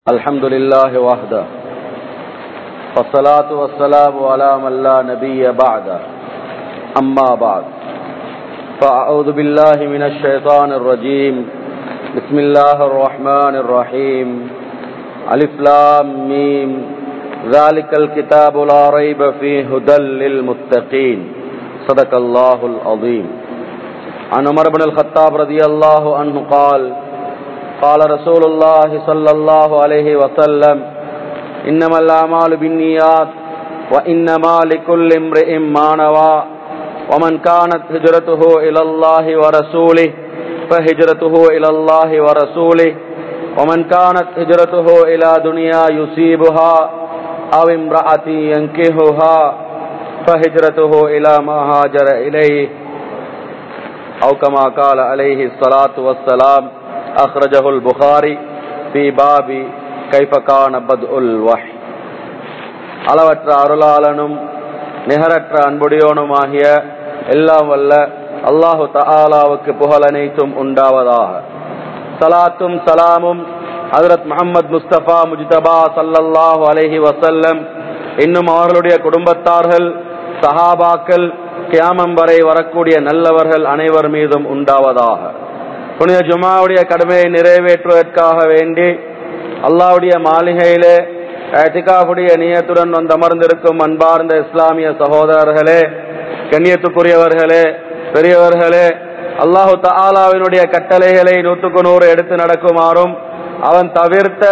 الحمد لله وحده والصلاة والسلام على من لا نبي بعده أما بعد فأعوذ بالله من الشيطان الرجيم بسم الله الرحمن الرحيم ألف لام ميم ذلك الكتاب لا ريب فيه هدى للمتقين صدق الله العظيم عن عمر بن الخطاب رضي الله عنه قال قال رسول الله صلى الله عليه وسلم إنما الأعمال بالنيات وإنما لكل امرئ ما نوى ومن كانت هجرته إلى الله ورسوله فهجرته إلى الله ورسوله ومن كانت هجرته إلى دنيا يصيبها أو امرأة ينكهها فهجرته إلى ما هاجر إليه أو كما قال عليه الصلاة والسلام أخرجه البخاري في باب كيف كان بدء الوحي அளவற்ற அருளாளனும் நிகரற்ற அன்புடையோனுமாகிய எல்லாம் வல்ல அல்லாஹு தஆலாவுக்கு புகழ் அனைத்தும் உண்டாவதாக சலாத்தும் சலாமும் ஹதரத் முகமது முஸ்தபா முஜ்தபா சல்லல்லாஹு அலைஹி வசல்லம் இன்னும் அவர்களுடைய குடும்பத்தார்கள் சஹாபாக்கள் கியாமம் வரை வரக்கூடிய நல்லவர்கள் அனைவர் மீதும் உண்டாவதாக புனித ஜுமாவுடைய கடமையை நிறைவேற்றுவதற்காக வேண்டி அல்லாவுடைய மாளிகையிலே ஏத்திகாவுடைய நியத்துடன் வந்து அமர்ந்திருக்கும் அன்பார்ந்த இஸ்லாமிய சகோதரர்களே கண்ணியத்துக்குரியவர்களே பெரியவர்களே அல்லாஹு தாலாவினுடைய கட்டளைகளை நூற்றுக்கு நூறு எடுத்து நடக்குமாறும் அவன் தவிர்த்த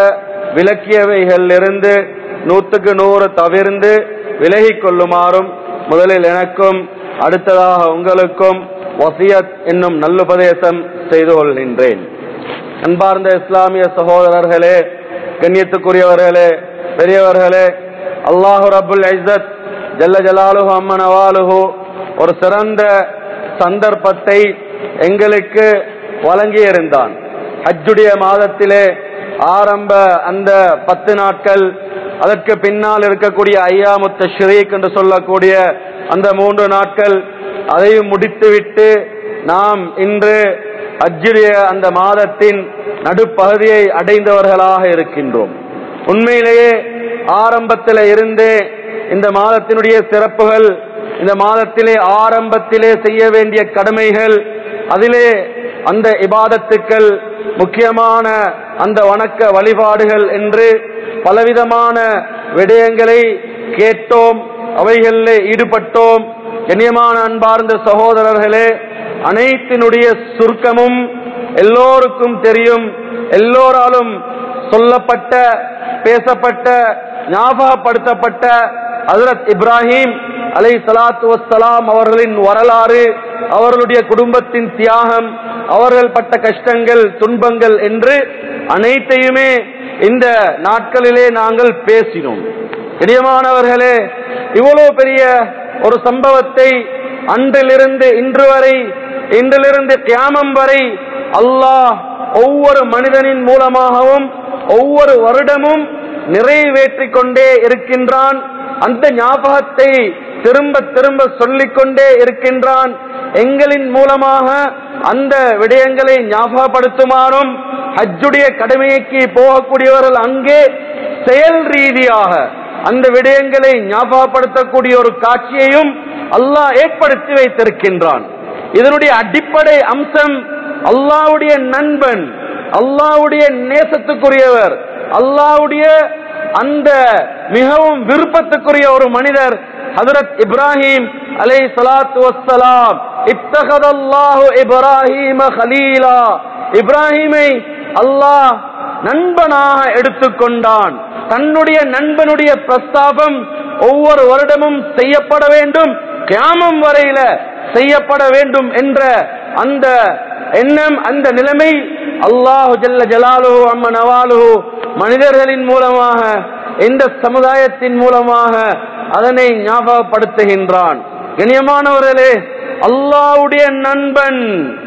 விலக்கியவைகளிலிருந்து நூற்றுக்கு நூறு தவிர்ந்து விலகிக் கொள்ளுமாறும் முதலில் எனக்கும் அடுத்ததாக உங்களுக்கும் வசியத் என்னும் நல்லுபதேசம் செய்து கொள்கின்றேன் அன்பார்ந்த இஸ்லாமிய சகோதரர்களே கண்ணியத்துக்குரியவர்களே பெரியவர்களே அல்லாஹு ரபுல் ஐசத் ஜல்ல ஜலாலுஹு அம்மன் அவாலுஹு ஒரு சிறந்த சந்தர்ப்பத்தை எங்களுக்கு வழங்கியிருந்தான் ஹஜ்ஜுடைய மாதத்திலே ஆரம்ப அந்த பத்து நாட்கள் அதற்கு பின்னால் இருக்கக்கூடிய ஐயாமுத்த ஷரீக் என்று சொல்லக்கூடிய அந்த மூன்று நாட்கள் அதையும் முடித்துவிட்டு நாம் இன்று அஜ்ஜுடைய அந்த மாதத்தின் நடுப்பகுதியை அடைந்தவர்களாக இருக்கின்றோம் உண்மையிலேயே ஆரம்பத்தில் இருந்தே இந்த மாதத்தினுடைய சிறப்புகள் இந்த மாதத்திலே ஆரம்பத்திலே செய்ய வேண்டிய கடமைகள் அதிலே அந்த இபாதத்துக்கள் முக்கியமான அந்த வணக்க வழிபாடுகள் என்று பலவிதமான விடயங்களை கேட்டோம் அவைகளில் ஈடுபட்டோம் கண்ணியமான அன்பார்ந்த சகோதரர்களே அனைத்தினுடைய சுருக்கமும் எல்லோருக்கும் தெரியும் எல்லோராலும் சொல்லப்பட்ட பேசப்பட்ட ஞாபகப்படுத்தப்பட்ட ஹசரத் இப்ராஹிம் அலை சலாத்து வசலாம் அவர்களின் வரலாறு அவர்களுடைய குடும்பத்தின் தியாகம் அவர்கள் பட்ட கஷ்டங்கள் துன்பங்கள் என்று அனைத்தையுமே இந்த நாட்களிலே நாங்கள் பேசினோம் இடியமானவர்களே இவ்வளவு பெரிய ஒரு சம்பவத்தை அன்றிலிருந்து இன்று வரை இன்றிலிருந்து கியாமம் வரை அல்லாஹ் ஒவ்வொரு மனிதனின் மூலமாகவும் ஒவ்வொரு வருடமும் நிறைவேற்றிக் கொண்டே இருக்கின்றான் அந்த ஞாபகத்தை திரும்ப திரும்ப சொல்லிக் கொண்டே இருக்கின்றான் எங்களின் மூலமாக அந்த விடயங்களை ஞாபகப்படுத்துமாறும் ஹஜ்ஜுடைய கடமைக்கு போகக்கூடியவர்கள் அங்கே செயல் ரீதியாக அந்த விடயங்களை ஞாபகப்படுத்தக்கூடிய ஒரு காட்சியையும் அல்லாஹ் ஏற்படுத்தி வைத்திருக்கின்றான் இதனுடைய அடிப்படை அம்சம் அல்லாவுடைய நண்பன் அல்லாவுடைய நேசத்துக்குரியவர் அல்லாவுடைய அந்த மிகவும் விருப்பத்துக்குரிய ஒரு மனிதர் ஹதரத் இப்ராஹிம் அலை சலாத்து வசலாம் இத்தகதல்லாஹு இப்ராஹிம ஹலீலா இப்ராஹிமை அல்லாஹ் நண்பனாக எடுத்துக்கொண்டான் தன்னுடைய நண்பனுடைய பிரஸ்தாபம் ஒவ்வொரு வருடமும் செய்யப்பட வேண்டும் கியாமம் வரையில செய்யப்பட வேண்டும் என்ற அந்த எண்ணம் அந்த நிலைமை அல்லாஹு ஜல்ல ஜலாலு அம்ம நவாலு மனிதர்களின் மூலமாக எந்த சமுதாயத்தின் மூலமாக அதனை ஞாபகப்படுத்துகின்றான் கண்ணியமானவர்களே அல்லாவுடைய நண்பன்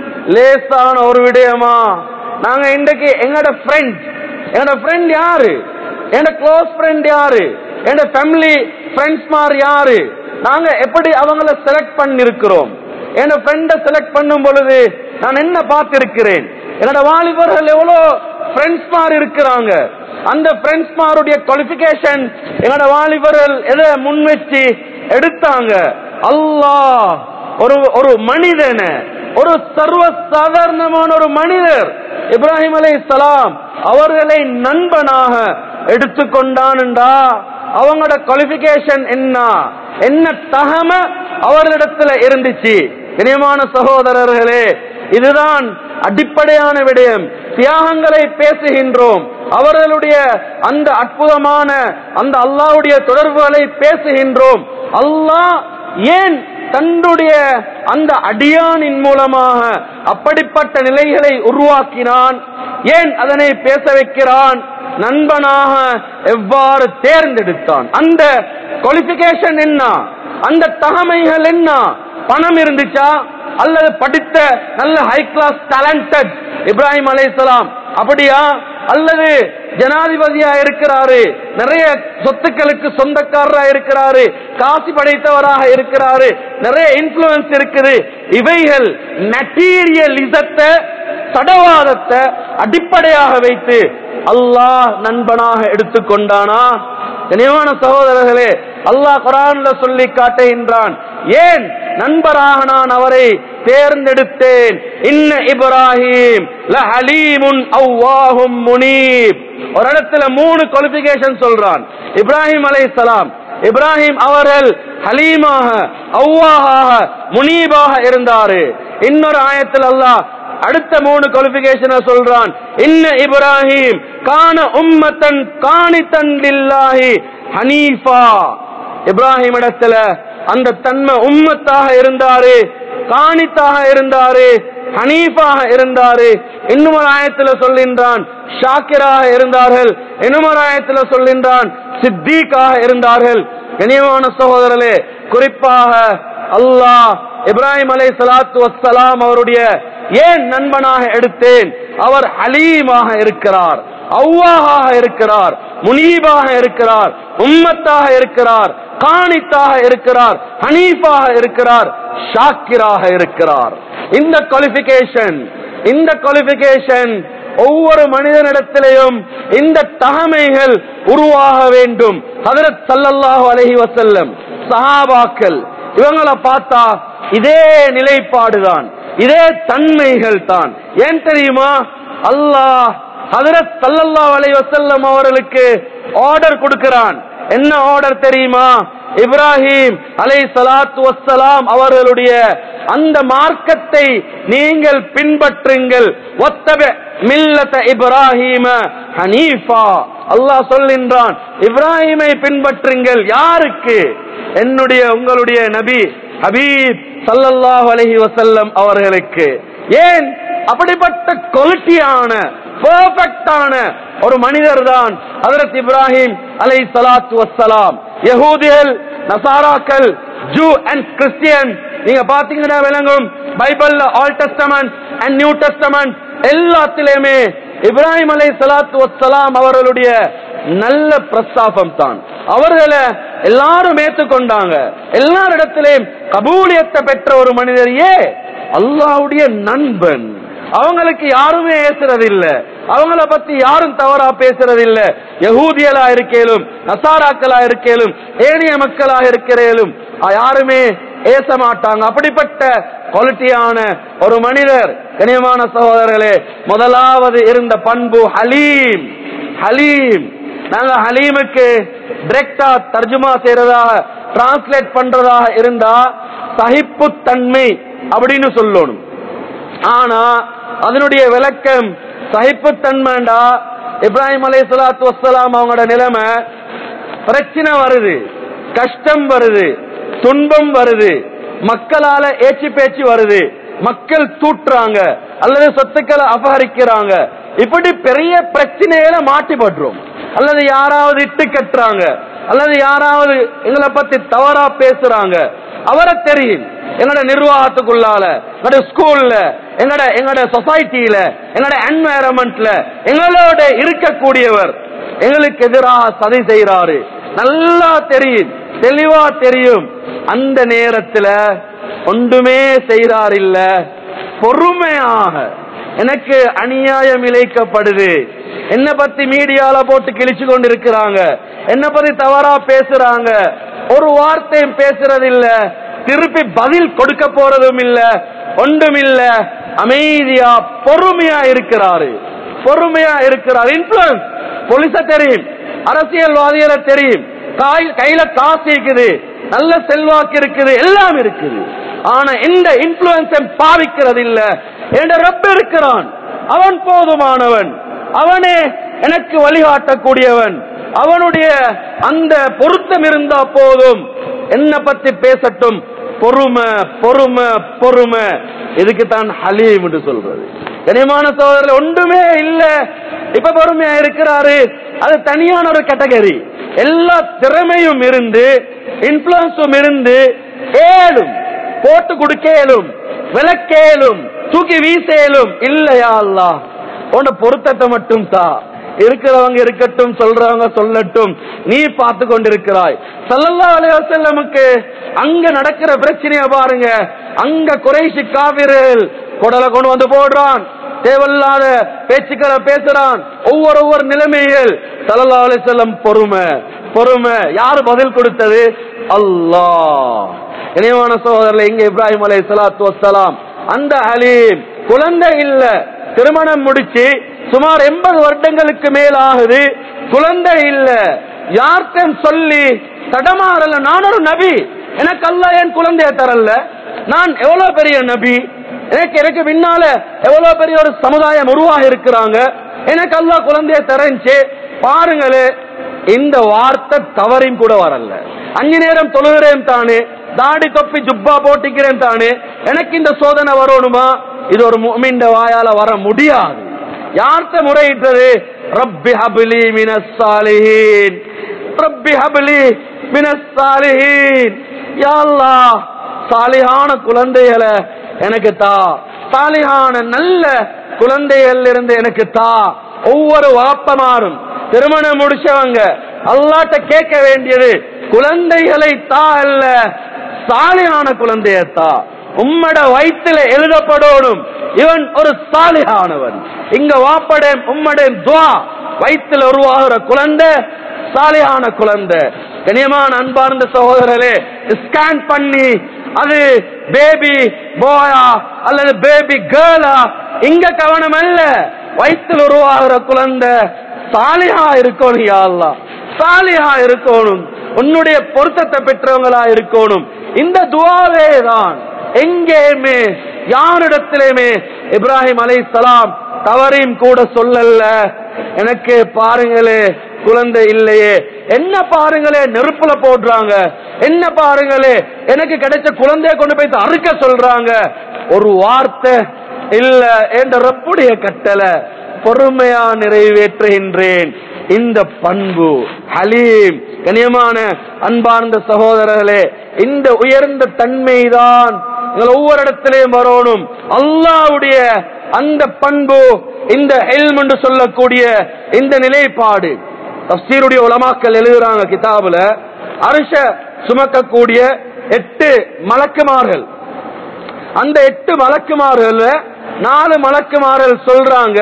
லேசான ஒரு விடயமா நாங்க இன்றைக்கு எங்கட ஃப்ரெண்ட் என்னோட ஃப்ரெண்ட் யாரு என்னோட க்ளோஸ் ஃப்ரெண்ட் யாரு என்னோட ஃபேமிலி ஃப்ரெண்ட்ஸ் மார் யாரு நாங்க எப்படி அவங்கள செலக்ட் பண்ணிருக்கிறோம் என்னோட ஃப்ரெண்ட செலக்ட் பண்ணும் பொழுது நான் என்ன பார்த்திருக்கிறேன் என்னோட வாலிபர்கள் எவ்வளோ ஃப்ரெண்ட்ஸ் மார் இருக்கிறாங்க அந்த ஃப்ரெண்ட்ஸ் மாருடைய குவாலிபிகேஷன் எங்களோட வாலிபர்கள் எதை முன் வச்சு எடுத்தாங்க அல்லாஹ் ஒரு ஒரு மனிதன ஒரு சர்வ சாதாரணமான ஒரு மனிதர் இப்ராஹிம் அலை சலாம் அவர்களை நண்பனாக எடுத்துக்கொண்டான்டா அவங்களோட குவாலிபிகேஷன் என்ன என்ன தகம அவர்களிடத்துல இருந்துச்சு இனியமான சகோதரர்களே இதுதான் அடிப்படையான விடயம் தியாகங்களை பேசுகின்றோம் அவர்களுடைய அந்த அற்புதமான அந்த அல்லாஹ்வுடைய தொடர்புகளை பேசுகின்றோம் அல்லாஹ் ஏன் தன்னுடைய அந்த அடியானின் மூலமாக அப்படிப்பட்ட நிலைகளை உருவாக்கினான் ஏன் அதனை பேச வைக்கிறான் நண்பனாக எவ்வாறு தேர்ந்தெடுத்தான் அந்த குவாலிபிகேஷன் என்ன அந்த தகமைகள் என்ன பணம் இருந்துச்சா அல்லது படித்த நல்ல ஹை கிளாஸ் டேலண்டட் இப்ராஹிம் அலைஹிஸ்ஸலாம் அப்படியா அல்லது ஜனாதிபதியா இருக்கிறாரு நிறைய சொத்துக்களுக்கு சொந்தக்காரரா இருக்கிறாரு காசு படைத்தவராக இருக்கிறாரு நிறைய இன்ஃபுளுன்ஸ் இருக்குது இவைகள் மெட்டீரியலிசத்தை தடவாதத்தை அடிப்படையாக வைத்து அல்லாஹ் நண்பனாக எடுத்துக்கொண்டானா கனியமான சகோதரர்களே அல்லாஹ் குரான்ல சொல்லி காட்டுகின்றான் ஏன் நண்பராக நான் அவரை தேர்ந்தெடுத்தேன் இன்ன இப்ராஹிம் லஹலீமுன் அவ்வாஹும் முனீப் ஒரு இடத்துல மூணு குவாலிபிகேஷன் சொல்றான் இப்ராஹிம் அலைஹிஸ்ஸலாம் இப்ராஹிம் அவர்கள் ஹலீமாக அவ்வாஹாக முனீபாக இருந்தாரு இன்னொரு ஆயத்தில் அல்லாஹ் அடுத்த மூணு குவாலிபிகேஷனை சொல்றான் இன்ன இப்ராஹிம் கான உம்மத்தன் காணித்தன் லில்லாஹி ஹனீஃபா இப்ராஹிம் இடத்துல அந்த தன்மை உம்மத்தாக இருந்தாரு காணித்தாக இருந்தாரு ஹனீஃபாக இருந்தாரு இன்னும் ஒரு ஆயத்துல சொல்கின்றான் ஷாக்கிராக இருந்தார்கள் இன்னும் ஒரு ஆயத்துல சொல்கின்றான் சித்திகாக இருந்தார்கள் கனியமான சகோதரர்களே குறிப்பாக அல்லாஹ் இப்ராஹிம் அலை சலாத்து வசலாம் அவருடைய ஏன் நண்பனாக எடுத்தேன் அவர் ஹலீமாக இருக்கிறார் அவ்வாஹாக இருக்கிறார் முனீபாக இருக்கிறார் உம்மத்தாக இருக்கிறார் காணித்தாக இருக்கிறார் ஹனீஃபாக இருக்கிறார் ஷாக்கிராக இருக்கிறார் இந்த குவாலிபிகேஷன் இந்த குவாலிபிகேஷன் ஒவ்வொரு மனிதனிடத்திலேயும் இந்த தகமைகள் உருவாக வேண்டும் ஹதரத் சல்லல்லாஹு அலைஹி வஸல்லம் சஹாபாக்கள் இவங்களை பார்த்தா இதே நிலைப்பாடுதான் இதே தன்மைகள் தான் ஏன் தெரியுமா அல்லாஹ் ஹதரத் சல்லல்லாஹு அலைஹி வஸல்லம் அவர்களுக்கு ஆர்டர் கொடுக்கிறான் என்ன ஆர்டர் தெரியுமா இப்ராஹிம் அலை சலாத்து வசலாம் அவர்களுடைய அந்த மார்க்கத்தை நீங்கள் பின்பற்றுங்கள் ஒத்தப மில்லத இப்ராஹிம ஹனீஃபா அல்லாஹ் சொல்கின்றான் இப்ராஹிமை பின்பற்றுங்கள் யாருக்கு என்னுடைய உங்களுடைய நபி ஹபீப் சல்லல்லாஹு அலைஹி வஸல்லம் அவர்களுக்கு ஏன் அப்படிப்பட்ட குவாலிட்டியான பெர்ஃபெக்டான ஒரு மனிதர் தான் ஹதரத் இப்ராஹிம் அலை சலாத்து வசலாம் யகூதிகள் நசாராக்கள் ஜூ அண்ட் கிறிஸ்டியன் நீங்க பாத்தீங்கன்னா விளங்கும் பைபிள்ல old testament and new testament எல்லாத்திலுமே இப்ராஹிம் அலை சலாத்து வசலாம் அவர்களுடைய நல்ல பிரஸ்தாபம் தான் அவர்களை எல்லாரும் ஏற்றுக்கொண்டாங்க எல்லாரிடத்திலையும் கபூலியத்தை பெற்ற ஒரு மனிதர் ஏ அல்லாவுடைய நண்பன் அவங்களுக்கு யாருமே ஏசுறது இல்ல அவங்கள பத்தி யாரும் தவறா பேசுறது இல்ல யகூதியலா இருக்கேலும் நசாராக்களா இருக்கேலும் ஏனைய மக்களாக இருக்கிறேலும் யாருமே ஏச மாட்டாங்க அப்படிப்பட்ட குவாலிட்டியான ஒரு மனிதர் கனியமான சகோதரர்களே முதலாவது இருந்த பண்பு ஹலீம் ஹலீம் நாங்க ஹலீமுக்கு டிரெக்டா தர்ஜுமா செய்யறதாக டிரான்ஸ்லேட் பண்றதாக இருந்தா சகிப்புத்தன்மை அப்படின்னு சொல்லணும் ஆனா அதனுடைய விளக்கம் சகிப்புத்தன்மைண்டா இப்ராஹிம் அலை சலாத்து வசலாம் அவங்களோட நிலைமை பிரச்சனை வருது கஷ்டம் வருது துன்பம் வருது மக்களால ஏச்சு பேச்சு வருது மக்கள் தூட்டுறாங்க அல்லது சொத்துக்களை அபகரிக்கிறாங்க இப்படி பெரிய பிரச்சனையில மாட்டிப்படுறோம் அல்லது யாராவது இட்டு கட்டுறாங்க அல்லது யாராவது எங்களை பத்தி தவறா பேசுறாங்க அவரை தெரியும் எங்கட நிர்வாகத்துக்குள்ளால எங்கட ஸ்கூல்ல எங்கட எங்கட சொசைட்டில எங்கட என்வாயரன்மெண்ட்ல எங்களோட இருக்கக்கூடியவர் எங்களுக்கு எதிராக சதி செய்யறாரு நல்லா தெரியும் தெளிவா தெரியும் அந்த நேரத்துல ஒன்றுமே செய்யறார் இல்ல பொறுமையாக எனக்கு அநியாயம் இழைக்கப்படுது என்ன பத்தி மீடியால போட்டு கிழிச்சு கொண்டு இருக்கிறாங்க என்ன பத்தி தவறா பேசுறாங்க ஒரு வார்த்தையும் பேசுறது இல்ல திருப்பி பதில் கொடுக்க போறதும் இல்ல ஒன்றும் இல்ல அமைதியா பொறுமையா இருக்கிறாரு பொறுமையா இருக்கிறார் இன்ஃபுளுன்ஸ் போலீஸ தெரியும் அரசியல்வாதிகளை தெரியும் காய்- கையில காசு இருக்குது நல்ல செல்வாக்கு இருக்குது எல்லாம் இருக்குது ஆனா இந்த இன்ஃபுளுன்ஸை பாவிக்கிறது இல்ல என்ற ரப்ப இருக்கிறான் அவன் போதுமானவன் அவனே எனக்கு வழிகாட்டக்கூடியவன் அவனுடைய அந்த பொருத்தம் இருந்தா போதும் என்ன பத்தி பேசட்டும் பொறுமை பொறுமை பொறுமை இதுக்கு தான் ஹலீம் என்று சொல்றது கனிமான சோதரில் ஒன்றுமே இல்ல இப்ப பொறுமையா இருக்கிறாரு அது தனியான ஒரு கேட்டகரி எல்லா திறமையும் இருந்து இன்ஃபுளுன்ஸும் இருந்து ஏலும் போட்டு கொடுக்கலும் விளக்கேலும் தூக்கி வீசேலும் இல்லையா அல்லாஹ் உன்னை பொருத்தத்தை மட்டும் தா இருக்கிறவங்க இருக்கட்டும் சொல்றவங்க சொல்லட்டும் நீ பார்த்து கொண்டிருக்கிறாய் ஸல்லல்லாஹு அலைஹி வஸல்லமுக்கு அங்க நடக்கிற பிரச்சனைய பாருங்க அங்க குறைஷி காவிரல் குடலை கொண்டு வந்து போடுறான் தேவையில்லாத பேச்சுக்களை பேசுறான் ஒவ்வொரு ஒவ்வொரு நிலைமைகள் ஸல்லல்லாஹு அலைஹி வஸல்லம் பொறுமை பொறுமை யாரு பதில் கொடுத்தது அல்லாஹ் இணையமான சகோதரர்ல இங்க இப்ராஹிம் அலை சலாத்து வசலாம் அந்த அலீம் குழந்தை இல்ல திருமணம் முடிச்சு சுமார் எண்பது வருடங்களுக்கு மேல் ஆகுது குழந்தை இல்ல யார்கிட்ட சொல்லி தடமாறல நான் ஒரு நபி எனக்கு அல்லாஹ் என் குழந்தைய தரல நான் எவ்வளவு பெரிய நபி எனக்கு எனக்கு பின்னால எவ்வளவு பெரிய ஒரு சமுதாயம் உருவாகி இருக்கிறாங்க எனக்கு அல்லாஹ் குழந்தைய தரஞ்சு பாருங்களே இந்த வார்த்தை தவறையும் கூட வரல அஞ்சு நேரம் தொழுகிறேன் தானே தாடி தொப்பி ஜுப்பா போட்டிக்கிறேன் தானே எனக்கு இந்த சோதனை வரணுமா இது ஒரு முஃமின்ட வாயால வர முடியாது யார்கிட்ட முறையிட்டது ரப்பி ஹபிலி மினஸ் சாலிஹீன் ரப்பி ஹபிலி மினஸ் சாலிஹீன் யா அல்லாஹ் சாலிஹான குழந்தைகளை எனக்கு தா சாலிஹான நல்ல குழந்தைகள் இருந்து எனக்கு தா ஒவ்வொரு வாப்பமாரும் திருமணம் முடிச்சவங்க அல்லாட்ட கேட்க வேண்டியது குழந்தைகளை தா அல்ல சாலியான குழந்தைய தா உம்மட வயிற்றுல எழுதப்படணும் இவன் ஒரு சாலிகானவன் இங்க வாப்படேன் உம்மடேன் துவா வயிற்றுல உருவாகிற குழந்தை சாலியான குழந்தை கனியமான அன்பார்ந்த சகோதரரே ஸ்கேன் பண்ணி அது பேபி போயா அல்லது பேபி கேர்ளா இங்க கவனம் அல்ல வயிற்றில் உருவாகிற குழந்தை சாலியா இருக்கணும் யா அல்லாஹ் சாலியா இருக்கணும் உன்னுடைய பொருத்தத்தை பெற்றவங்களா இருக்கணும் இந்த துவாவே தான் எங்கேயுமே யாரிடத்திலுமே இப்ராஹிம் அலைஹிஸ்ஸலாம் தவறையும் கூட சொல்லல எனக்கு பாருங்களே குழந்தை இல்லையே என்ன பாருங்களே நெருப்புல போடுறாங்க என்ன பாருங்களே எனக்கு கிடைச்ச குழந்தைய கொண்டு போய் அறுக்க சொல்றாங்க ஒரு வார்த்தை இல்ல என்ற ரப்புடைய கட்டளை பொறுமையா நிறைவேற்றுகின்றேன் இந்த பண்பு ஹலீம் கனியமான அன்பார்ந்த சகோதரர்களே இந்த உயர்ந்த தன்மைதான் எங்கள் ஒவ்வொரு இடத்திலையும் வரணும் அல்லாவுடைய அந்த பண்பு இந்த ஹெல்ம் என்று சொல்லக்கூடிய இந்த நிலைப்பாடு தப்சீருடைய உலமாக்கள் எழுதுறாங்க கிதாபுல அரிச சுமக்கக்கூடிய எட்டு மலக்குமார்கள் அந்த எட்டு மலக்குமார்கள் நாலு மலக்குமார்கள் சொல்றாங்க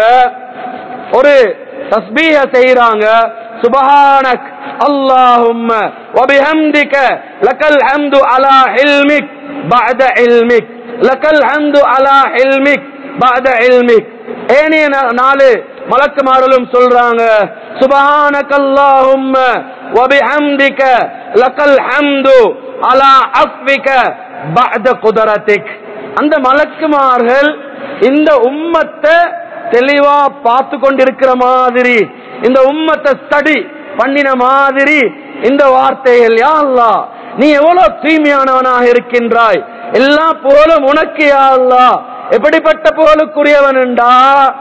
ஒரு தஸ்பீஹ செய்றாங்க சுபஹானக் அல்லாஹும்ம வபிஹம்திக லக்கல் ஹம்து அலா இல்மிக் பஅத இல்மிக் லக்கல் ஹம்து அலா இல்மிக் பஅத இல்மிக் ஏனைய நா- நாலு மலக்குமார்களும் சொல்றாங்க சுபஹானக் அல்லாஹும்ம வபிஹம்திக லக்கல் ஹம்து அலா அஃபிக பஅத குதரத்திக் அந்த மலக்குமார்கள் இந்த உம்மத்தை தெளிவா பார்த்து கொண்டிருக்கிற மாதிரி இந்த உம்மத்தை ஸ்டடி பண்ணின மாதிரி இந்த வார்த்தைகள் யா அல்லாஹ் நீ எவ்வளவு தூய்மையானவனாக இருக்கின்றாய் எல்லா புகழும் உனக்கு யா அல்லாஹ் எப்படிப்பட்ட புகழுக்குரியவனுண்டா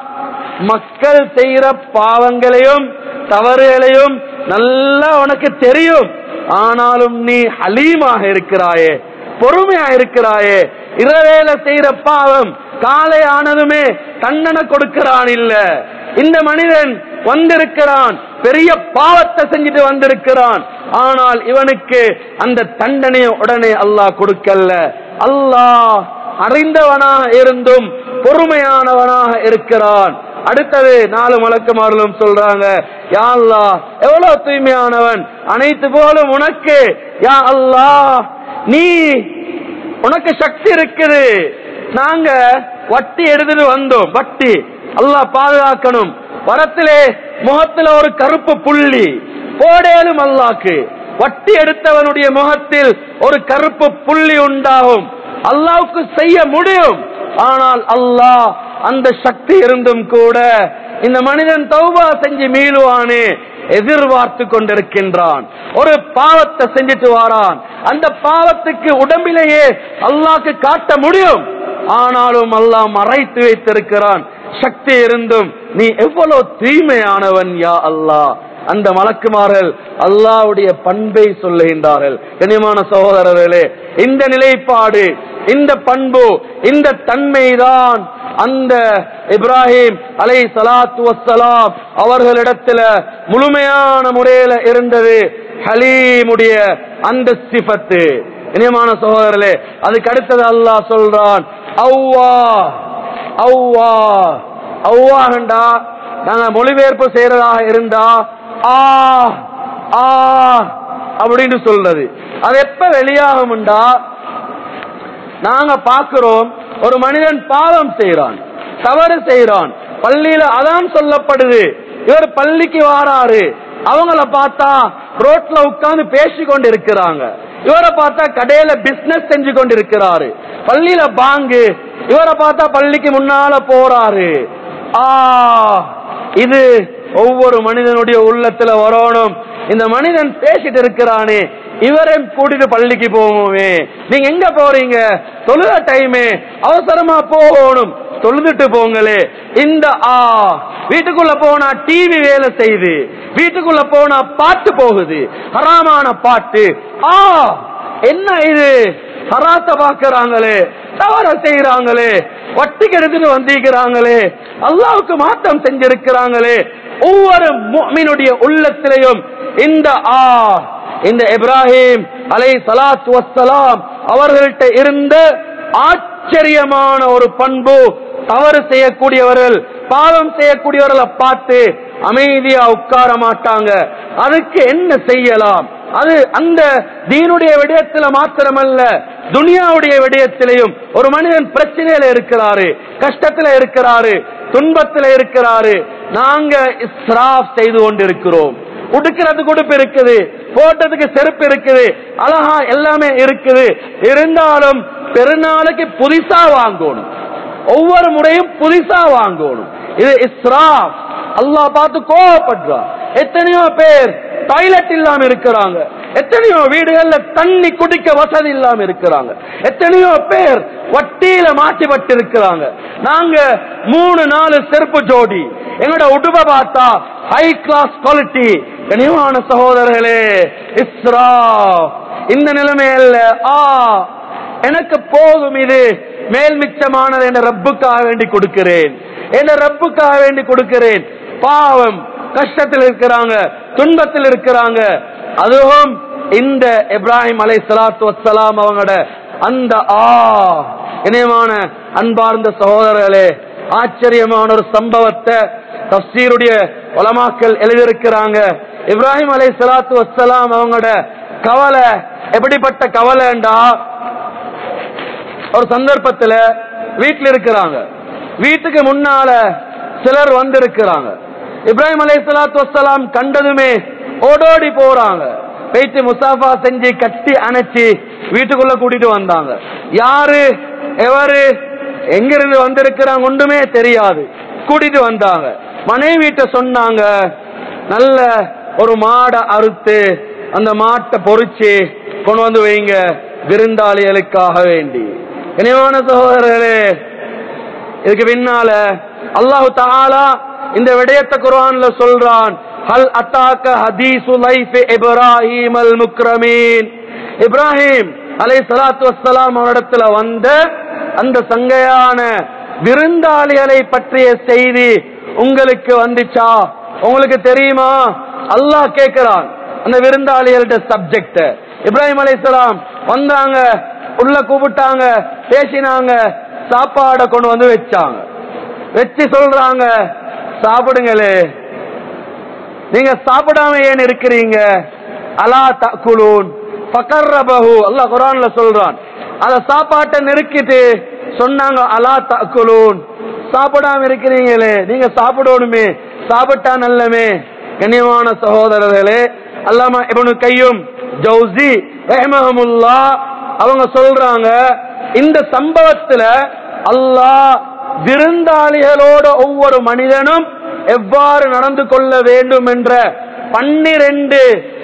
மக்கள் செய்யற பாவங்களையும் தவறுகளையும் நல்லா உனக்கு தெரியும் ஆனாலும் நீ ஹலீமாக இருக்கிறாயே பொறுமையா இருக்கிறாயே இரவேல செய்யற பாவம் காலை ஆனதுமே தண்டனை கொடுக்கிறான் இல்ல இந்த மனிதன் வந்திருக்கிறான் பெரிய பாவத்தை செஞ்சுட்டு வந்திருக்கிறான் ஆனால் இவனுக்கு அந்த தண்டனையை உடனே அல்லாஹ் கொடுக்கல அல்லாஹ் அறிந்தவனா இருந்தும் பொறுமையானவனாக இருக்கிறான் அடுத்தது நாலு மலக்குமார்களும் சொல்றாங்க யா அல்லாஹ் எவ்வளவு தூய்மையானவன் அனைத்து போலும் உனக்கு யா அல்லாஹ் நீ உனக்கு சக்தி இருக்குது நாங்க வட்டி எடுத்துட்டு வந்தோம் வட்டி அல்லாஹ் பாதுகாக்கணும் வரத்திலே முகத்துல ஒரு கருப்பு புள்ளி போடேலும் அல்லாக்கு வட்டி எடுத்தவனுடைய முகத்தில் ஒரு கருப்பு புள்ளி உண்டாகும் அல்லாவுக்கு செய்ய முடியும் ஆனால் அல்லாஹ் அந்த சக்தி இருந்தும் கூட இந்த மனிதன் தௌபா செஞ்சு மீளுவானே எதிர்பார்த்து கொண்டிருக்கின்றான் ஒரு பாவத்தை செஞ்சுட்டு வாரான் அந்த பாவத்துக்கு உடம்பிலேயே அல்லாஹ்க்கு காட்ட முடியும் ஆனாலும் அல்லாஹ் மறைத்து வைத்திருக்கிறான் சக்தி இருந்தும் நீ எவ்வளவு தீமையானவன் யா அல்லாஹ் அந்த மலக்குமார்கள் அல்லாவுடைய பண்பை சொல்லுகின்றார்கள் கனிமான சகோதரர்களே இந்த நிலைப்பாடு இந்த பண்பு இந்த தன்மைதான் அந்த இப்ராஹிம் அலை சலாத்து வசலாம் அவர்களிடத்துல முழுமையான முறையில இருந்தது ஹலீமுடைய அந்த சிபத்து இனியமான சகோதரர்களே அதுக்கு அடுத்தது அல்லாஹ் சொல்றான் அவ்வா அவ்வா அவ்வாஹண்டா நாங்க மொழிபெயர்ப்பு செய்யறதாக இருந்தா ஆ ஆ அப்படின்னு சொல்றது அது எப்ப வெளியாகும்டா நாங்க பார்க்கிறோம் ஒரு மனிதன் பாவம் செய்யறான் தவறு செய்யறான் பள்ளியில அதான் சொல்லப்படுது இவர் பள்ளிக்கு வாராரு அவங்கள பார்த்தா ரோட்ல உட்கார்ந்து பேசி கொண்டு இருக்கிறாங்க இவரை பார்த்தா கடையில பிசினஸ் செஞ்சு கொண்டு இருக்கிறாரு பள்ளியில பாங்கு இவரை பார்த்தா பள்ளிக்கு முன்னால போறாரு ஆ இது ஒவ்வொரு மனிதனுடைய உள்ளத்துல வரணும் இந்த மனிதன் பேசிட்டு இருக்கிறானே இவரையும் கூட்டிட்டு பள்ளிக்கு போவோமே நீங்க எங்க போறீங்க தொழுத டைமே அவசரமா போகணும் தொழுதுட்டு போங்களே இந்த ஆ வீட்டுக்குள்ள போனா டிவி வேலை செய்யுது வீட்டுக்குள்ள போனா பாட்டு போகுது ஹராமான பாட்டு ஆ என்ன இது ஹராத்த பாக்குறாங்களே தவற செய்யறாங்களே வட்டிக்கு எடுத்துட்டு வந்திருக்கிறாங்களே அல்லாவுக்கு மாற்றம் செஞ்சிருக்கிறாங்களே ஒவ்வொரு முஃமினுடைய உள்ளத்திலையும் இந்த ஆ இந்த இப்ராஹிம் அலை சலாத் வசலாம் அவர்கள்ட்ட இருந்த ஆச்சரியமான ஒரு பண்பு தவறு செய்யக்கூடியவர்கள் பாவம் செய்யக்கூடியவர்களை பார்த்து அமைதியா உட்கார மாட்டாங்க அதுக்கு என்ன செய்யலாம் அது அந்த தீனுடைய விடயத்துல மாத்திரமல்ல துனியாவுடைய விடயத்திலையும் ஒரு மனிதன் பிரச்சனையில இருக்கிறாரு கஷ்டத்துல இருக்கிறாரு துன்பத்துல இருக்கிறாரு நாங்க இஸ்ராப் செய்து கொண்டிருக்கிறோம் உடுக்கிறதுக்கு உடுப்பு இருக்குது போட்டதுக்கு செருப்பு இருக்குது அழகா எல்லாமே இருக்குது இருந்தாலும் பெருநாளைக்கு புதுசா வாங்கணும் ஒவ்வொரு முறையும் புதுசா வாங்கணும் இது இஸ்ராப் அல்லாஹ் பார்த்து கோவப்படுறான் எத்தனையோ பேர் டாய்லெட் இல்லாம இருக்கிறாங்க எத்தனையோ வீடுகள்ல தண்ணி குடிக்க வசதி இல்லாம இருக்கிறாங்க எத்தனையோ பேர் வட்டியில மாட்டிப்பட்டு இருக்கிறாங்க நாங்க மூணு நாலு செருப்பு ஜோடி எங்களோட உடுப்பை பார்த்தா ஹை கிளாஸ் குவாலிட்டி கனிவான சகோதரர்களே இஸ்ரா இந்த நிலைமையல்ல ஆ எனக்கு போதும் இது மேல் மிச்சமானது என்ற ரப்புக்காக வேண்டி கொடுக்கிறேன் என்ற ரப்புக்காக வேண்டி கொடுக்கிறேன் பாவம் கஷ்டத்தில் இருக்கிறாங்க துன்பத்தில் இருக்கிறாங்க அதுவும் இந்த இப்ராஹிம் அலை சலாத்து வசலாம் அவங்களோட அந்த ஆ இணையமான அன்பார்ந்த சகோதரர்களே ஆச்சரியமான ஒரு சம்பவத்தை தப்சீருடைய உலமாக்கள் எழுதியிருக்கிறாங்க இப்ராஹிம் அலை சலாத்து வசலாம் அவங்களோட கவலை எப்படிப்பட்ட கவலைண்டா ஒரு சந்தர்ப்பத்துல வீட்டில் இருக்கிறாங்க வீட்டுக்கு முன்னால சிலர் வந்திருக்கிறாங்க இப்ராஹிம் அலை சலாத்து வசலாம் கண்டதுமே ஓடோடி போறாங்க போயிட்டு முசாஃபா செஞ்சு கட்டி அணைச்சு வீட்டுக்குள்ள கூட்டிட்டு வந்தாங்க யாரு எவரு எங்கிருந்து வந்திருக்கிறாங்க ஒன்றுமே தெரியாது கூட்டிட்டு வந்தாங்க மனைவிட்ட சொன்னாங்க நல்ல ஒரு மாடை அறுத்து அந்த மாட்டை பொறிச்சு கொண்டு வந்து வைங்க விருந்தாளிகளுக்காக வேண்டி இனிவான சகோதரர்களே இதுக்கு பின்னால அல்லாஹு தாலா இந்த விடயத்தை குர்ஆன்ல சொல்றான் ஹல் அத்தாக்க ஹதீசு லைஃப் இப்ராஹிம் அல் முக்ரமீன் இப்ராஹிம் அலை சலாத்து வசலாம் அவரிடத்துல வந்த அந்த சங்கையான விருந்தாளிகளை பற்றிய செய்தி உங்களுக்கு வந்துச்சா உங்களுக்கு தெரியுமா அல்லாஹ் கேட்கிறான் அந்த விருந்தாளிகள்ட்ட சப்ஜெக்ட் இப்ராஹிம் அலைஹிஸ்ஸலாம் வந்தாங்க உள்ள கூப்பிட்டாங்க பேசினாங்க சாப்பாடை கொண்டு வந்து வச்சாங்க வச்சு சொல்றாங்க சாப்பிடுங்களே நீங்க சாப்பிடாம ஏன் இருக்கிறீங்க அலா தக்குலூன் பகர்ரபஹு அல்லாஹ் குர்ஆன்ல சொல்றான் அத சாப்பாட்டை நெருக்கிட்டு சொன்னாங்க அலா தக்குலூன் சாப்பிடாம இருக்கிறீங்களே நீங்க சாப்பிடணுமே சாப்பிட்டா நல்லமே கண்ணியமான சகோதரர்களே அல்லாம இப்னு கையும் ஜௌசி ரஹ்மஹமுல்லா அவங்க சொல்றாங்க இந்த சம்பவத்துல அல்லாஹ் விருந்தாளிகளோட ஒவ்வொரு மனிதனும் எவ்வாறு நடந்து கொள்ள வேண்டும் என்ற பன்னிரண்டு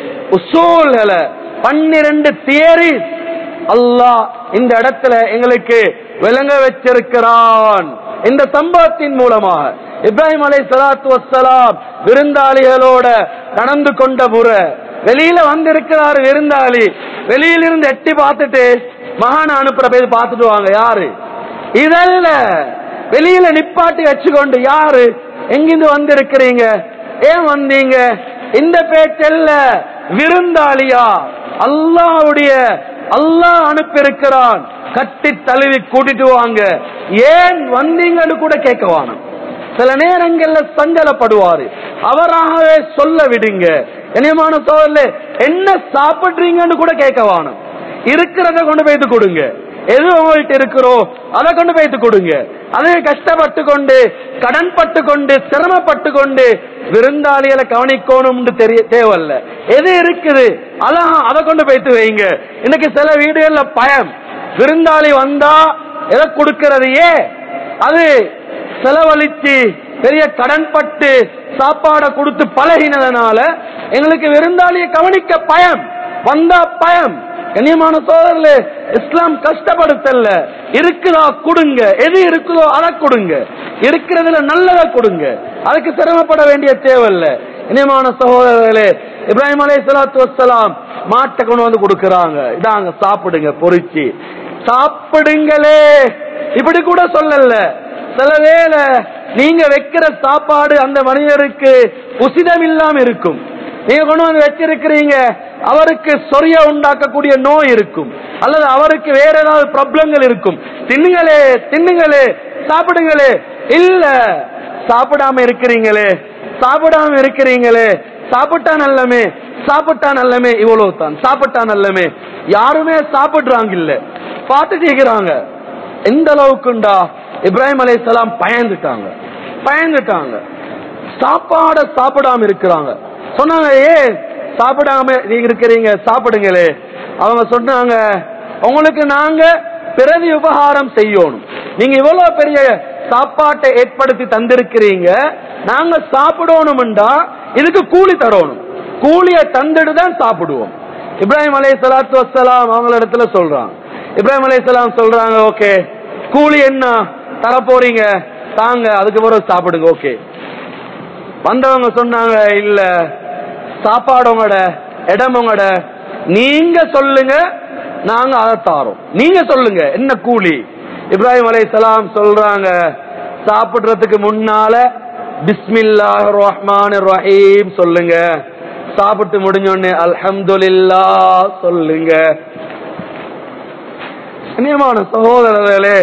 உசூல்களை பன்னிரண்டு தியரி அல்லாஹ் இந்த இடத்துல எங்களுக்கு விளங்க வச்சிருக்கிறான் இந்த சம்பவத்தின் மூலமாக இப்ராஹிம் அலை சலாத்து வசலாம் விருந்தாளிகளோட நடந்து கொண்ட முறை வெளியில வந்திருக்கிறாரு விருந்தாளி வெளியிலிருந்து எட்டி பார்த்துட்டு மகான அனுப்புற பேர் பார்த்துட்டு வாங்க யாரு இதல்ல வெளியில நிப்பாட்டி வச்சுக்கொண்டு யாரு எங்கிருந்து வந்திருக்கிறீங்க ஏன் வந்தீங்க இந்த பேச்சல்ல விருந்தாளியா அல்லாஹ்வுடைய அல்லாஹ் அனுப்பியிருக்கிறான் கட்டி தழுவி கூட்டிட்டு வாங்க ஏன் வந்தீங்கன்னு கூட கேட்க வானம் சில நேரங்கள்ல சஞ்சலப்படுவாரு அவராகவே சொல்ல விடுங்க கனியமான சோழர்ல என்ன சாப்பிடுறீங்கன்னு கூட கேட்க வானம் இருக்கிறத கொண்டு போயிட்டு கொடுங்க எது உங்கள்கிட்ட இருக்கிறோ அதை கொண்டு போயிட்டு கொடுங்க அதை கஷ்டப்பட்டு கொண்டு கடன் பட்டு கொண்டு சிரமப்பட்டு கொண்டு விருந்தாளிகளை கவனிக்கணும்னு தெரிய தேவையில்ல எது இருக்குது அழகா அதை கொண்டு போயிட்டு வைங்க இன்னைக்கு சில வீடுகள்ல பயம் விருந்தாளி வந்தா எதை கொடுக்கிறது ஏன் அது செலவழிச்சு பெரிய கடன் பட்டு சாப்பாடை கொடுத்து பழகினதுனால எங்களுக்கு விருந்தாளியை கவனிக்க பயம் வந்தா பயம் கண்ணியமான சோதரில் இஸ்லாம் கஷ்டப்படுத்தல இருக்குதா கொடுங்க எது இருக்குதோ அதை கொடுங்க இருக்கிறதுல நல்லதை கொடுங்க அதுக்கு சிரமப்பட வேண்டிய தேவையில்ல இனியமான சகோதரர்களே இப்ராஹிம் அலை சலாத்து வசலாம் மாட்டை கொண்டு வந்து கொடுக்கறாங்க இதாங்க சாப்பிடுங்க பொறிச்சு சாப்பிடுங்களே இப்படி கூட சொல்லல சில வேளை நீங்க வைக்கிற சாப்பாடு அந்த மனிதருக்கு உசிதம் இல்லாம இருக்கும் நீங்க கொண்டு வந்து வச்சிருக்கிறீங்க அவருக்கு சொரிய உண்டாக்கக்கூடிய நோய் இருக்கும் அல்லது அவருக்கு வேற ஏதாவது ப்ராப்ளங்கள் இருக்கும் தின்னுங்களே தின்னுங்களே சாப்பிடுங்களே இல்ல சாப்பிடாம இருக்கிறீங்களே சாப்பிடாம இருக்கிறீங்களே சாப்பிட்டா நல்லமே சாப்பிட்டா நல்லமே இவ்வளவு தான் சாப்பிட்டா நல்லமே யாருமே சாப்பிடுறாங்க இல்ல பார்த்துட்டு இருக்கிறாங்க எந்த அளவுக்குண்டா இப்ராஹிம் அலைஹிஸ்ஸலாம் பயந்துட்டாங்க பயந்துட்டாங்க சாப்பாட சாப்பிடாம இருக்கிறாங்க சொன்னாங்க ஏ சாப்பிடாம நீங்க இருக்கிறீங்க சாப்பிடுங்களே அவங்க சொன்னாங்க உங்களுக்கு நாங்க பிறவி உபகாரம் செய்யணும் நீங்க இவ்வளவு பெரிய சாப்பாட்டை ஏற்படுத்தி தந்திருக்கிறீங்க நாங்க சாப்பிடணும்டா இதுக்கு கூலி தரணும் கூலியை தந்துட்டு தான் சாப்பிடுவோம் இப்ராஹிம் அலை சலாத்து வசலாம் அவங்கள இடத்துல சொல்றாங்க இப்ராஹிம் அலை சொல்றாங்க ஓகே கூலி என்ன தர போறீங்க தாங்க அதுக்கு பிறகு சாப்பிடுங்க ஓகே வந்தவங்க சொன்னாங்க இல்ல சாப்பாடு உங்களோட இடம் உங்களோட நீங்க சொல்லுங்க நாங்க அதை தாரோம் நீங்க சொல்லுங்க என்ன கூலி இப்ராஹிம் அலை சொல்றாங்க சாப்பிடுறதுக்கு முன்னால பிஸ்மில்லாஹ் ரஹ்மான் ரஹீம் சொல்லுங்க சாப்பிட்டு முடிஞ்சோடனே அல்ஹம்துலில்லா சொல்லுங்க கண்ணியமான சகோதரர்களே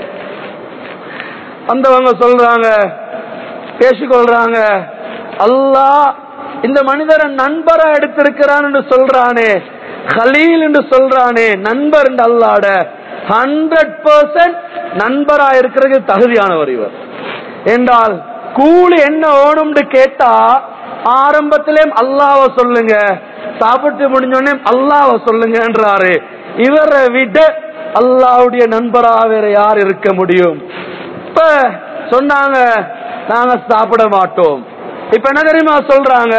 வந்தவங்க சொல்றாங்க பேசிக்கொள்றாங்க அல்லாஹ் இந்த மனிதரை நண்பரா எடுத்திருக்கிறான் என்று சொல்றானே ஹலீல் என்று சொல்றானே நண்பர் என்று அல்லாட ஹண்ட்ரட் பர்சன்ட் நண்பரா இருக்கிறதுக்கு தகுதியானவர் இவர் என்றால் கூலி என்ன வேணும்னு கேட்டா ஆரம்பத்திலே அல்லாஹ்வ சொல்லுங்க சாப்பிட்டு முடிஞ்சோடனே அல்லாஹ்வ சொல்லுங்கன்றாரு இவரை விட அல்லாஹ்வுடைய நண்பரா வேற யார் இருக்க முடியும் இப்ப சொன்னாங்க நாங்க சாப்பிட மாட்டோம் இப்ப என்ன தெரியுமா சொல்றாங்க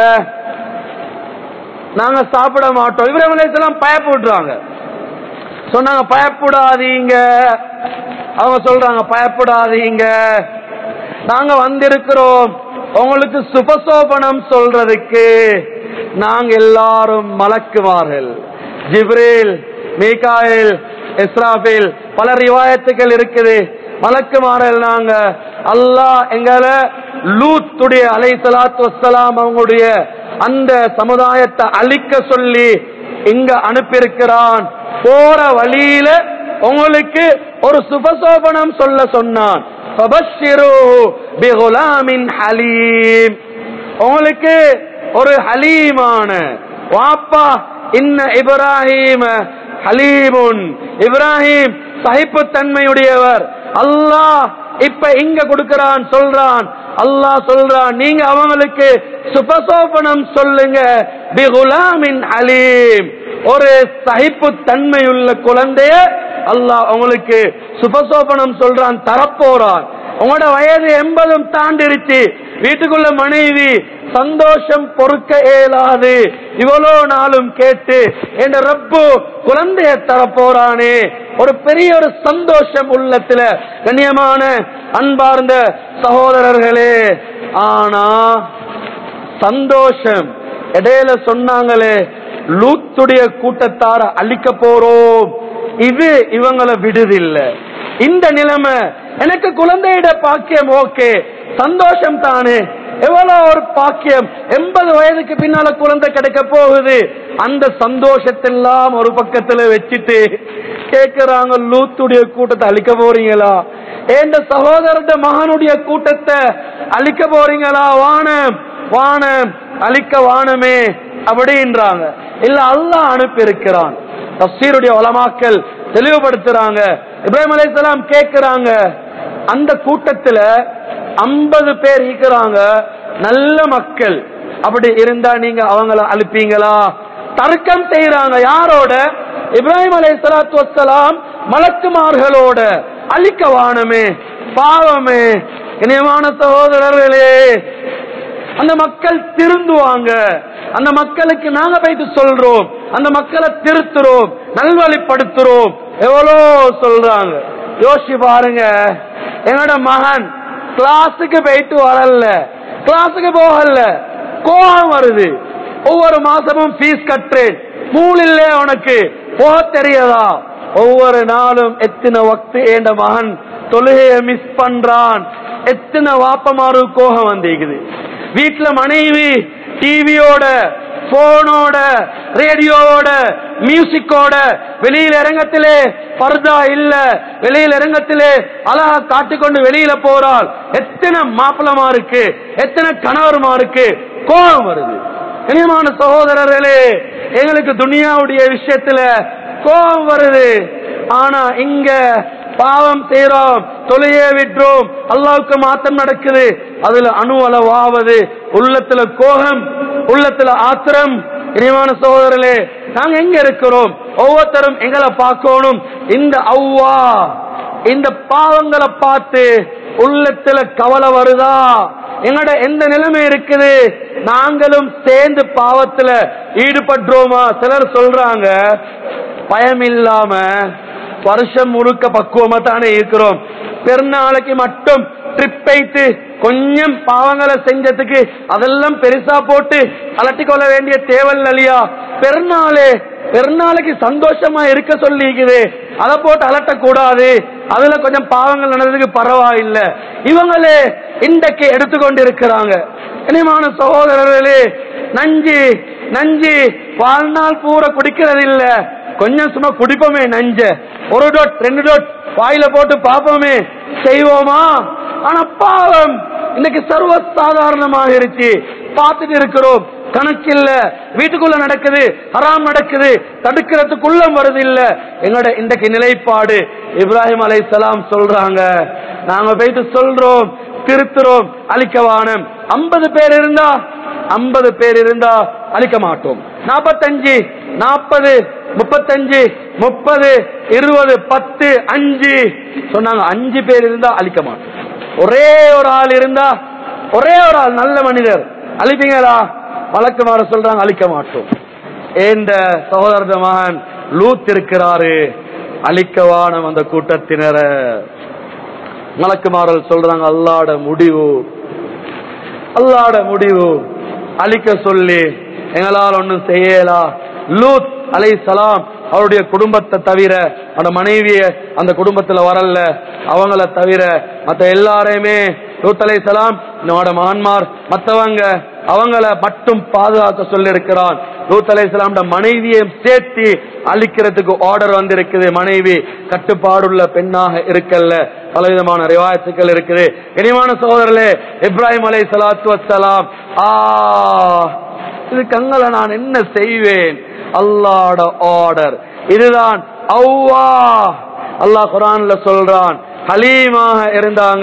நாங்க சாப்பிட மாட்டோம் இவரெல்லாம் பயப்படுறாங்க சொன்னாங்க பயப்படாதீங்க அவங்க சொல்றாங்க பயப்படாதீங்க நாங்க வந்திருக்கிறோம் உங்களுக்கு சுபசோபனம் சொல்றதுக்கு நாங்க எல்லாரும் மலக்குமார்கள் ஜிப்ரேல் மீகாயில் இஸ்ராஃபில் பல ரிவாயத்துகள் இருக்குது மலக்குமார்கள் நாங்க அல்லாஹ் எங்களை லூத்துடைய அலை சலாத்து வசலாம் அவங்களுடைய அந்த சமுதாயத்தை அழிக்க சொல்லி இங்க அனுப்பியிருக்கிறான் போற வழியில உங்களுக்கு ஒரு சுபசோபனம் சொல்ல சொன்னான் فَبَشِّرُوهُ بِغُلَامٍ حَلِيمٍ உங்களுக்கு ஒரு ஹலீமான வாப்பா இன்ன இப்ராஹிம ஹலீமுன் இப்ராஹிம் சகிப்புத்தன்மையுடையவர் அல்லாஹ் இப்ப இங்க கொடுக்கிறான் சொல்றான் அல்லாஹ் சொல்றான் நீங்க அவங்களுக்கு சுபசோபனம் சொல்லுங்க பிகுலாமின் அலீம் ஒரு சகிப்பு தன்மையுள்ள குழந்தைய அல்லாஹ் உங்களுக்கு சுபசோபனம் சொல்றான் தரப்போறான் உங்களோட வயது எண்பதும் தாண்டிருச்சு வீட்டுக்குள்ள மனைவி சந்தோஷம் பொறுக்க இயலாது இவ்வளோ நாளும் கேட்டு என் ரப்பு குழந்தைய தரப்போறானே ஒரு பெரிய ஒரு சந்தோஷம் உள்ளத்துல கண்ணியமான அன்பார்ந்த சகோதரர்களே ஆனா சந்தோஷம் இடையில சொன்னாங்களே லூத்துடைய கூட்டத்தார அழிக்க போறோம் இது இவங்களை விடுதில்லை இந்த நிலைமை எனக்கு குழந்தையிட பாக்கியம் ஓகே சந்தோஷம் தானே எவ்வளவு ஒரு பாக்கியம் எண்பது வயதுக்கு பின்னால குழந்தை கிடைக்க போகுது அந்த சந்தோஷத்தெல்லாம் ஒரு பக்கத்துல வச்சுட்டு கேக்குறாங்க லூத்துடைய கூட்டத்தை அழிக்க போறீங்களா ஏண்ட சகோதரத மகனுடைய கூட்டத்தை அழிக்க போறீங்களா வானம் வானம் அழிக்க வானமே அப்படின்றாங்க இல்ல அல்லாஹ் அனுப்பி இருக்கிறான் தப்சீருடைய உலமாக்கல் தெளிவுபடுத்துறாங்க இப்ராஹிம் அலைஹிஸ்ஸலாம் கேக்குறாங்க அந்த கூட்டத்துல ஐம்பது பேர் இருக்கிறாங்க நல்ல மக்கள் அப்படி இருந்தா நீங்க அவங்கள அனுப்பீங்களா தர்க்கம் செய்யறாங்க யாரோட இப்ராஹிம் அலை சலாத்து வசலாம் மலக்குமார்களோட அழிக்க வானமே பாவமே இனியமான சகோதரர்களே அந்த மக்கள் திருந்துவாங்க அந்த மக்களுக்கு நாங்க போயிட்டு சொல்றோம் அந்த மக்களை திருத்துறோம் நல்வழிப்படுத்துறோம் எவ்வளோ சொல்றாங்க யோசி பாருங்க என்னோட மகன் கிளாஸுக்கு போயிட்டு வரல கிளாஸுக்கு போகல கோபம் வருது ஒவ்வொரு மாசமும் ஃபீஸ் கட்டுறேன் மூணு இல்லையா உனக்கு போக தெரியாதா ஒவ்வொரு நாளும் எத்தனை வக்து ஏண்ட மகன் தொழுகைய மிஸ் பண்றான் எத்தனை வாப்பமாறு கோபம் வந்திருக்குது வீட்டுல மனைவி டிவியோட போனோட ரேடியோவோட மியூசிக்கோட வெளியில இறங்கத்திலே பர்தா இல்ல வெளியில இறங்கத்திலே அழகா காட்டிக்கொண்டு வெளியில போறாள் எத்தனை மாப்பிளமா இருக்கு எத்தனை கணவருமா இருக்கு கோபம் வருது இனியமான சகோதரர்களே எங்களுக்கு துனியாவுடைய விஷயத்துல கோபம் வருது ஆனா இங்க பாவம் செய்யறோம் தொலைய விட்டுறோம் அல்லாவுக்கு மாத்தம் நடக்குது அதுல அணு அளவாவது உள்ளத்துல கோபம் உள்ளத்துல ஆத்திரம் இனிமான சகோதரர்களே நாங்க எங்க இருக்கிறோம் ஒவ்வொருத்தரும் எங்களை பார்க்கணும் இந்த அவ்வா இந்த பாவங்களை பார்த்து உள்ளத்துல கவலை வருதா எங்கட எந்த நிலைமை இருக்குது நாங்களும் சேர்ந்து பாவத்துல ஈடுபடுறோமா சிலர் சொல்றாங்க பயம் இல்லாம வருஷம் முழுக்க பக்குவமா தானே இருக்கிறோம் பெருநாளைக்கு மட்டும் ட்ரிப் வைத்து கொஞ்சம் பாவங்களை செஞ்சதுக்கு அதெல்லாம் பெருசா போட்டு அலட்டிக் கொள்ள வேண்டிய தேவல் இல்லையா பெருநாளே பெருநாளைக்கு சந்தோஷமா இருக்க சொல்லிக்குது அதை போட்டு அலட்டக்கூடாது அதுல கொஞ்சம் பாவங்கள் நடந்ததுக்கு பரவாயில்லை இவங்களே இன்றைக்கு எடுத்துக்கொண்டு இருக்கிறாங்க இனிமான சகோதரர்களே நஞ்சு நஞ்சு வாழ்நாள் பூரா குடிக்கிறது இல்ல கொஞ்சம் சும்மா குடிப்போமே நஞ்ச ஒரு டோட் ரெண்டு டோட் வாயில போட்டு பாப்போமே செய்வோமா ஆனா பாவம் இன்னைக்கு சர்வ சாதாரணமாக இருச்சு பார்த்துட்டு இருக்கிறோம் கணக்கில்ல வீட்டுக்குள்ள நடக்குது ஹராம் நடக்குது தடுக்கிறதுக்குள்ள வருது இல்ல எங்களோட இன்றைக்கு நிலைப்பாடு இப்ராஹிம் அலை சொல்றாங்க நாங்க போயிட்டு சொல்றோம் திருத்துறோம் அழிக்கவானம் ஐம்பது பேர் இருந்தா ஐம்பது பேர் இருந்தா அழிக்க மாட்டோம் நாற்பத்தஞ்சு நாற்பது முப்பத்தஞ்சு முப்பது இருபது பத்து அஞ்சு சொன்னாங்க அஞ்சு பேர் இருந்தா அழிக்க மாட்டோம் ஒரே ஒரு ஆள் இருந்தா ஒரே ஒரு ஆள் நல்ல மனிதர் அழிப்பீங்களா வழக்கு மாற சொல்றாங்க அழிக்க மாட்டோம் ஏந்த சகோதரத மகன் லூத் இருக்கிறாரு அழிக்கவானம் அந்த கூட்டத்தினரை மலக்குமாரல் சொல்றாங்க அல்லாட முடிவு அல்லாட முடிவு அழிக்க சொல்லி எங்களால் ஒண்ணும் செய்யலா லூத் அலை சலாம் அவருடைய குடும்பத்தை தவிர அவனோட மனைவிய அந்த குடும்பத்துல வரல அவங்கள தவிர மத்த எல்லாரையுமே லூத் அலை சலாம் என்னோட மகன்மார் மத்தவங்க அவங்கள மட்டும் பாதுகாக்க சொல்லியிருக்கிறான் லூத் அலைஹிஸ்ஸலாம்ட மனைவியையும் சேர்த்து அழிக்கிறதுக்கு ஆர்டர் வந்திருக்குது மனைவி கட்டுப்பாடுள்ள பெண்ணாக இருக்கல்ல பலவிதமான ரிவாயத்துக்கள் இருக்குது இனிமான சகோதரர்களே இப்ராஹிம் அலை சலாத்து வசலாம் ஆ இது கங்களை நான் என்ன செய்வேன் அல்லாட ஆர்டர் இதுதான் அவ்வா அல்லாஹ் குரான்ல சொல்றான் ஹலீமாக இருந்தாங்க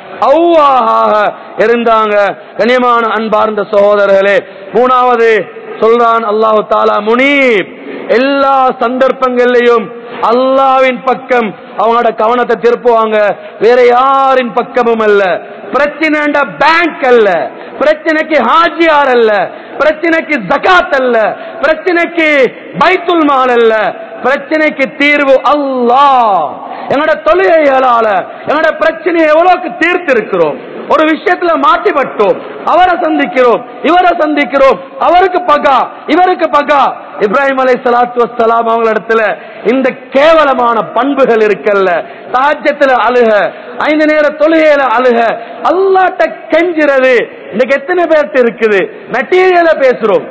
அவ்வாஹாக இருந்தாங்க கனியமான அன்பார்ந்த சகோதரர்களே மூணாவது சொல்றான் அல்லாஹு தாலா முனீப் எல்லா சந்தர்ப்பங்கள்லயும் அல்லாவின் பக்கம் அவங்களோட கவனத்தை திருப்புவாங்க வேற யாரின் பக்கமும் அல்ல பிரச்சனை பேங்க் அல்ல பிரச்சனைக்கு ஹாஜியார் அல்ல பிரச்சனைக்கு ஜகாத் அல்ல பிரச்சனைக்கு பைத்துல் மால் அல்ல பிரச்சனைக்கு தீர்வு அல்லாஹ் எங்களோட தொழுகைகளால எங்களோட பிரச்சனையை எவ்வளவுக்கு தீர்த்திருக்கிறோம் ஒரு விஷயத்துல மாட்டிப்பட்டோம் அவரை சந்திக்கிறோம் இவரை சந்திக்கிறோம் அவருக்கு பகா இவருக்கு பகா இப்ராஹிம் அலை சலாத்து வசலாம் அவங்களிடத்துல இந்த கேவலமான பண்புகள் இருக்கல்ல தாஜ்யத்துல அழுக ஐந்து நேர தொழுகையில அழுக அல்லாட்ட கெஞ்சிறது இன்னைக்கு எத்தனை பேர்த்து இருக்குது மெட்டீரியல பேசுறோம்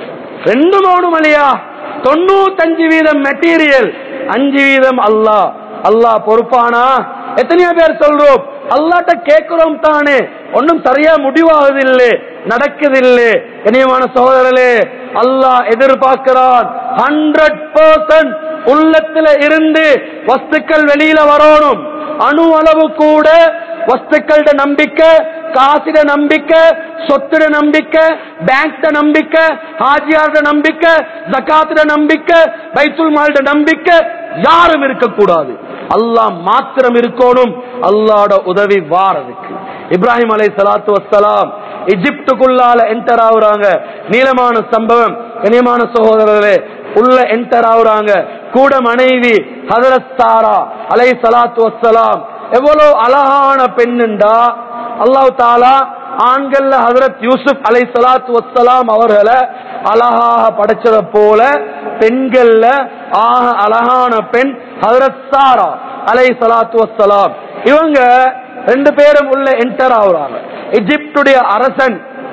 ரெண்டு மூணு மணியா தொண்ணூத்தஞ்சு வீதம் மெட்டீரியல் அஞ்சு வீதம் அல்லாஹ் அல்லாஹ் பொறுப்பானா எத்தனையோ பேர் சொல்றோம் அல்லாட்ட கேட்கிறோம் தானே ஒன்னும் சரியா முடிவாகுதில்லை நடக்குதில்லை இனியமான சகோதரர்களே அல்லாஹ் எதிர்பார்க்கிறான் ஹண்ட்ரட் பர்சன்ட் உள்ளத்துல இருந்து வஸ்துக்கள் வெளியில வரணும் அணு அளவு கூட வஸ்துக்களோட நம்பிக்கை காசிட நம்பிக்கை சொத்துட நம்பிக்கை பேங்க்ட நம்பிக்கை ஹாஜியார்ட நம்பிக்கை ஜக்காத்திட நம்பிக்கை பைத்துல் மால்ட நம்பிக்கை யாரும் இருக்கக்கூடாது அல்லாஹ் மாத்திரம் இருக்கணும் அல்லாட உதவி வாரதுக்கு இப்ராஹிம் அலை சலாத்து வசலாம் எஜிப்டுக்குள்ளால என்டர் ஆகுறாங்க நீளமான சம்பவம் கனியமான சகோதரர்களே உள்ள என்டர் ஆகுறாங்க கூட மனைவி ஹதரத் சாரா அலை சலாத்து வசலாம் எவ்வளவு அழகான பெண்ணுண்டா அல்லாஹ் தாலா ஆண்கள்ல ஹதரத் யூசுப் அலை சலாத்து வசலாம் அவர்களை அழகாக படைச்சத போல பெண்கள்ல ஆக அழகான பெண் ஹதரத் சாரா அலை சலாத்து வசலாம் இவங்க ரெண்டு பேரும் உள்ள என்டர் ஆகுறாங்க எஜிப்டுடைய அரசன்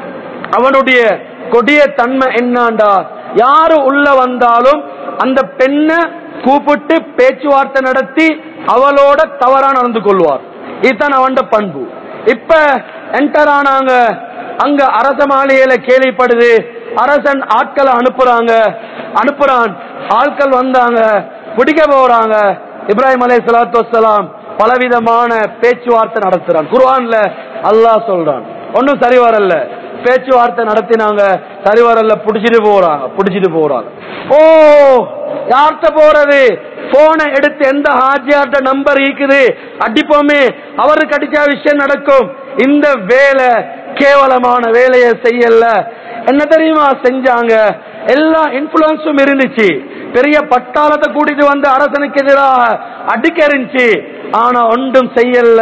அவனுடைய கொடிய தன்மை என்னாண்டா யாரு உள்ள வந்தாலும் அந்த பெண்ணை கூப்பிட்டு பேச்சுவார்த்தை நடத்தி அவளோட தவறா நடந்து கொள்வார் இதுதான் அவன் பண்பு இப்ப என்டர் ஆனாங்க அங்க அரச மாளிகையில கேள்விப்படுது அரசன் ஆட்களை அனுப்புறாங்க அனுப்புறான் ஆட்கள் வந்தாங்க பிடிக்க போறாங்க இப்ராஹிம் அலை சலாத்து வசலாம் பலவிதமான பேச்சுவார்த்தை நடத்துறான் குர்ஆன்ல அல்லாஹ் சொல்றான் ஒன்னும் சரி வரல பேச்சுவார்த்தை நடத்தினாங்க சரி வரல புடிச்சிட்டு போறாங்க புடிச்சிட்டு போறாங்க ஓ யார்கிட்ட போறது போனை எடுத்து எந்த ஹாஜியார்ட்ட நம்பர் இருக்குது அடிப்போமே அவருக்கு அடிச்சா விஷயம் நடக்கும் இந்த வேலை கேவலமான வேலையை செய்யல என்ன தெரியுமா செஞ்சாங்க எல்லா இன்ஃபுளுன்ஸும் இருந்துச்சு பெரிய பட்டாளத்தை கூட்டிட்டு வந்து அரசனுக்கு எதிராக அடிக்க இருந்துச்சு ஆனா ஒன்றும் செய்யல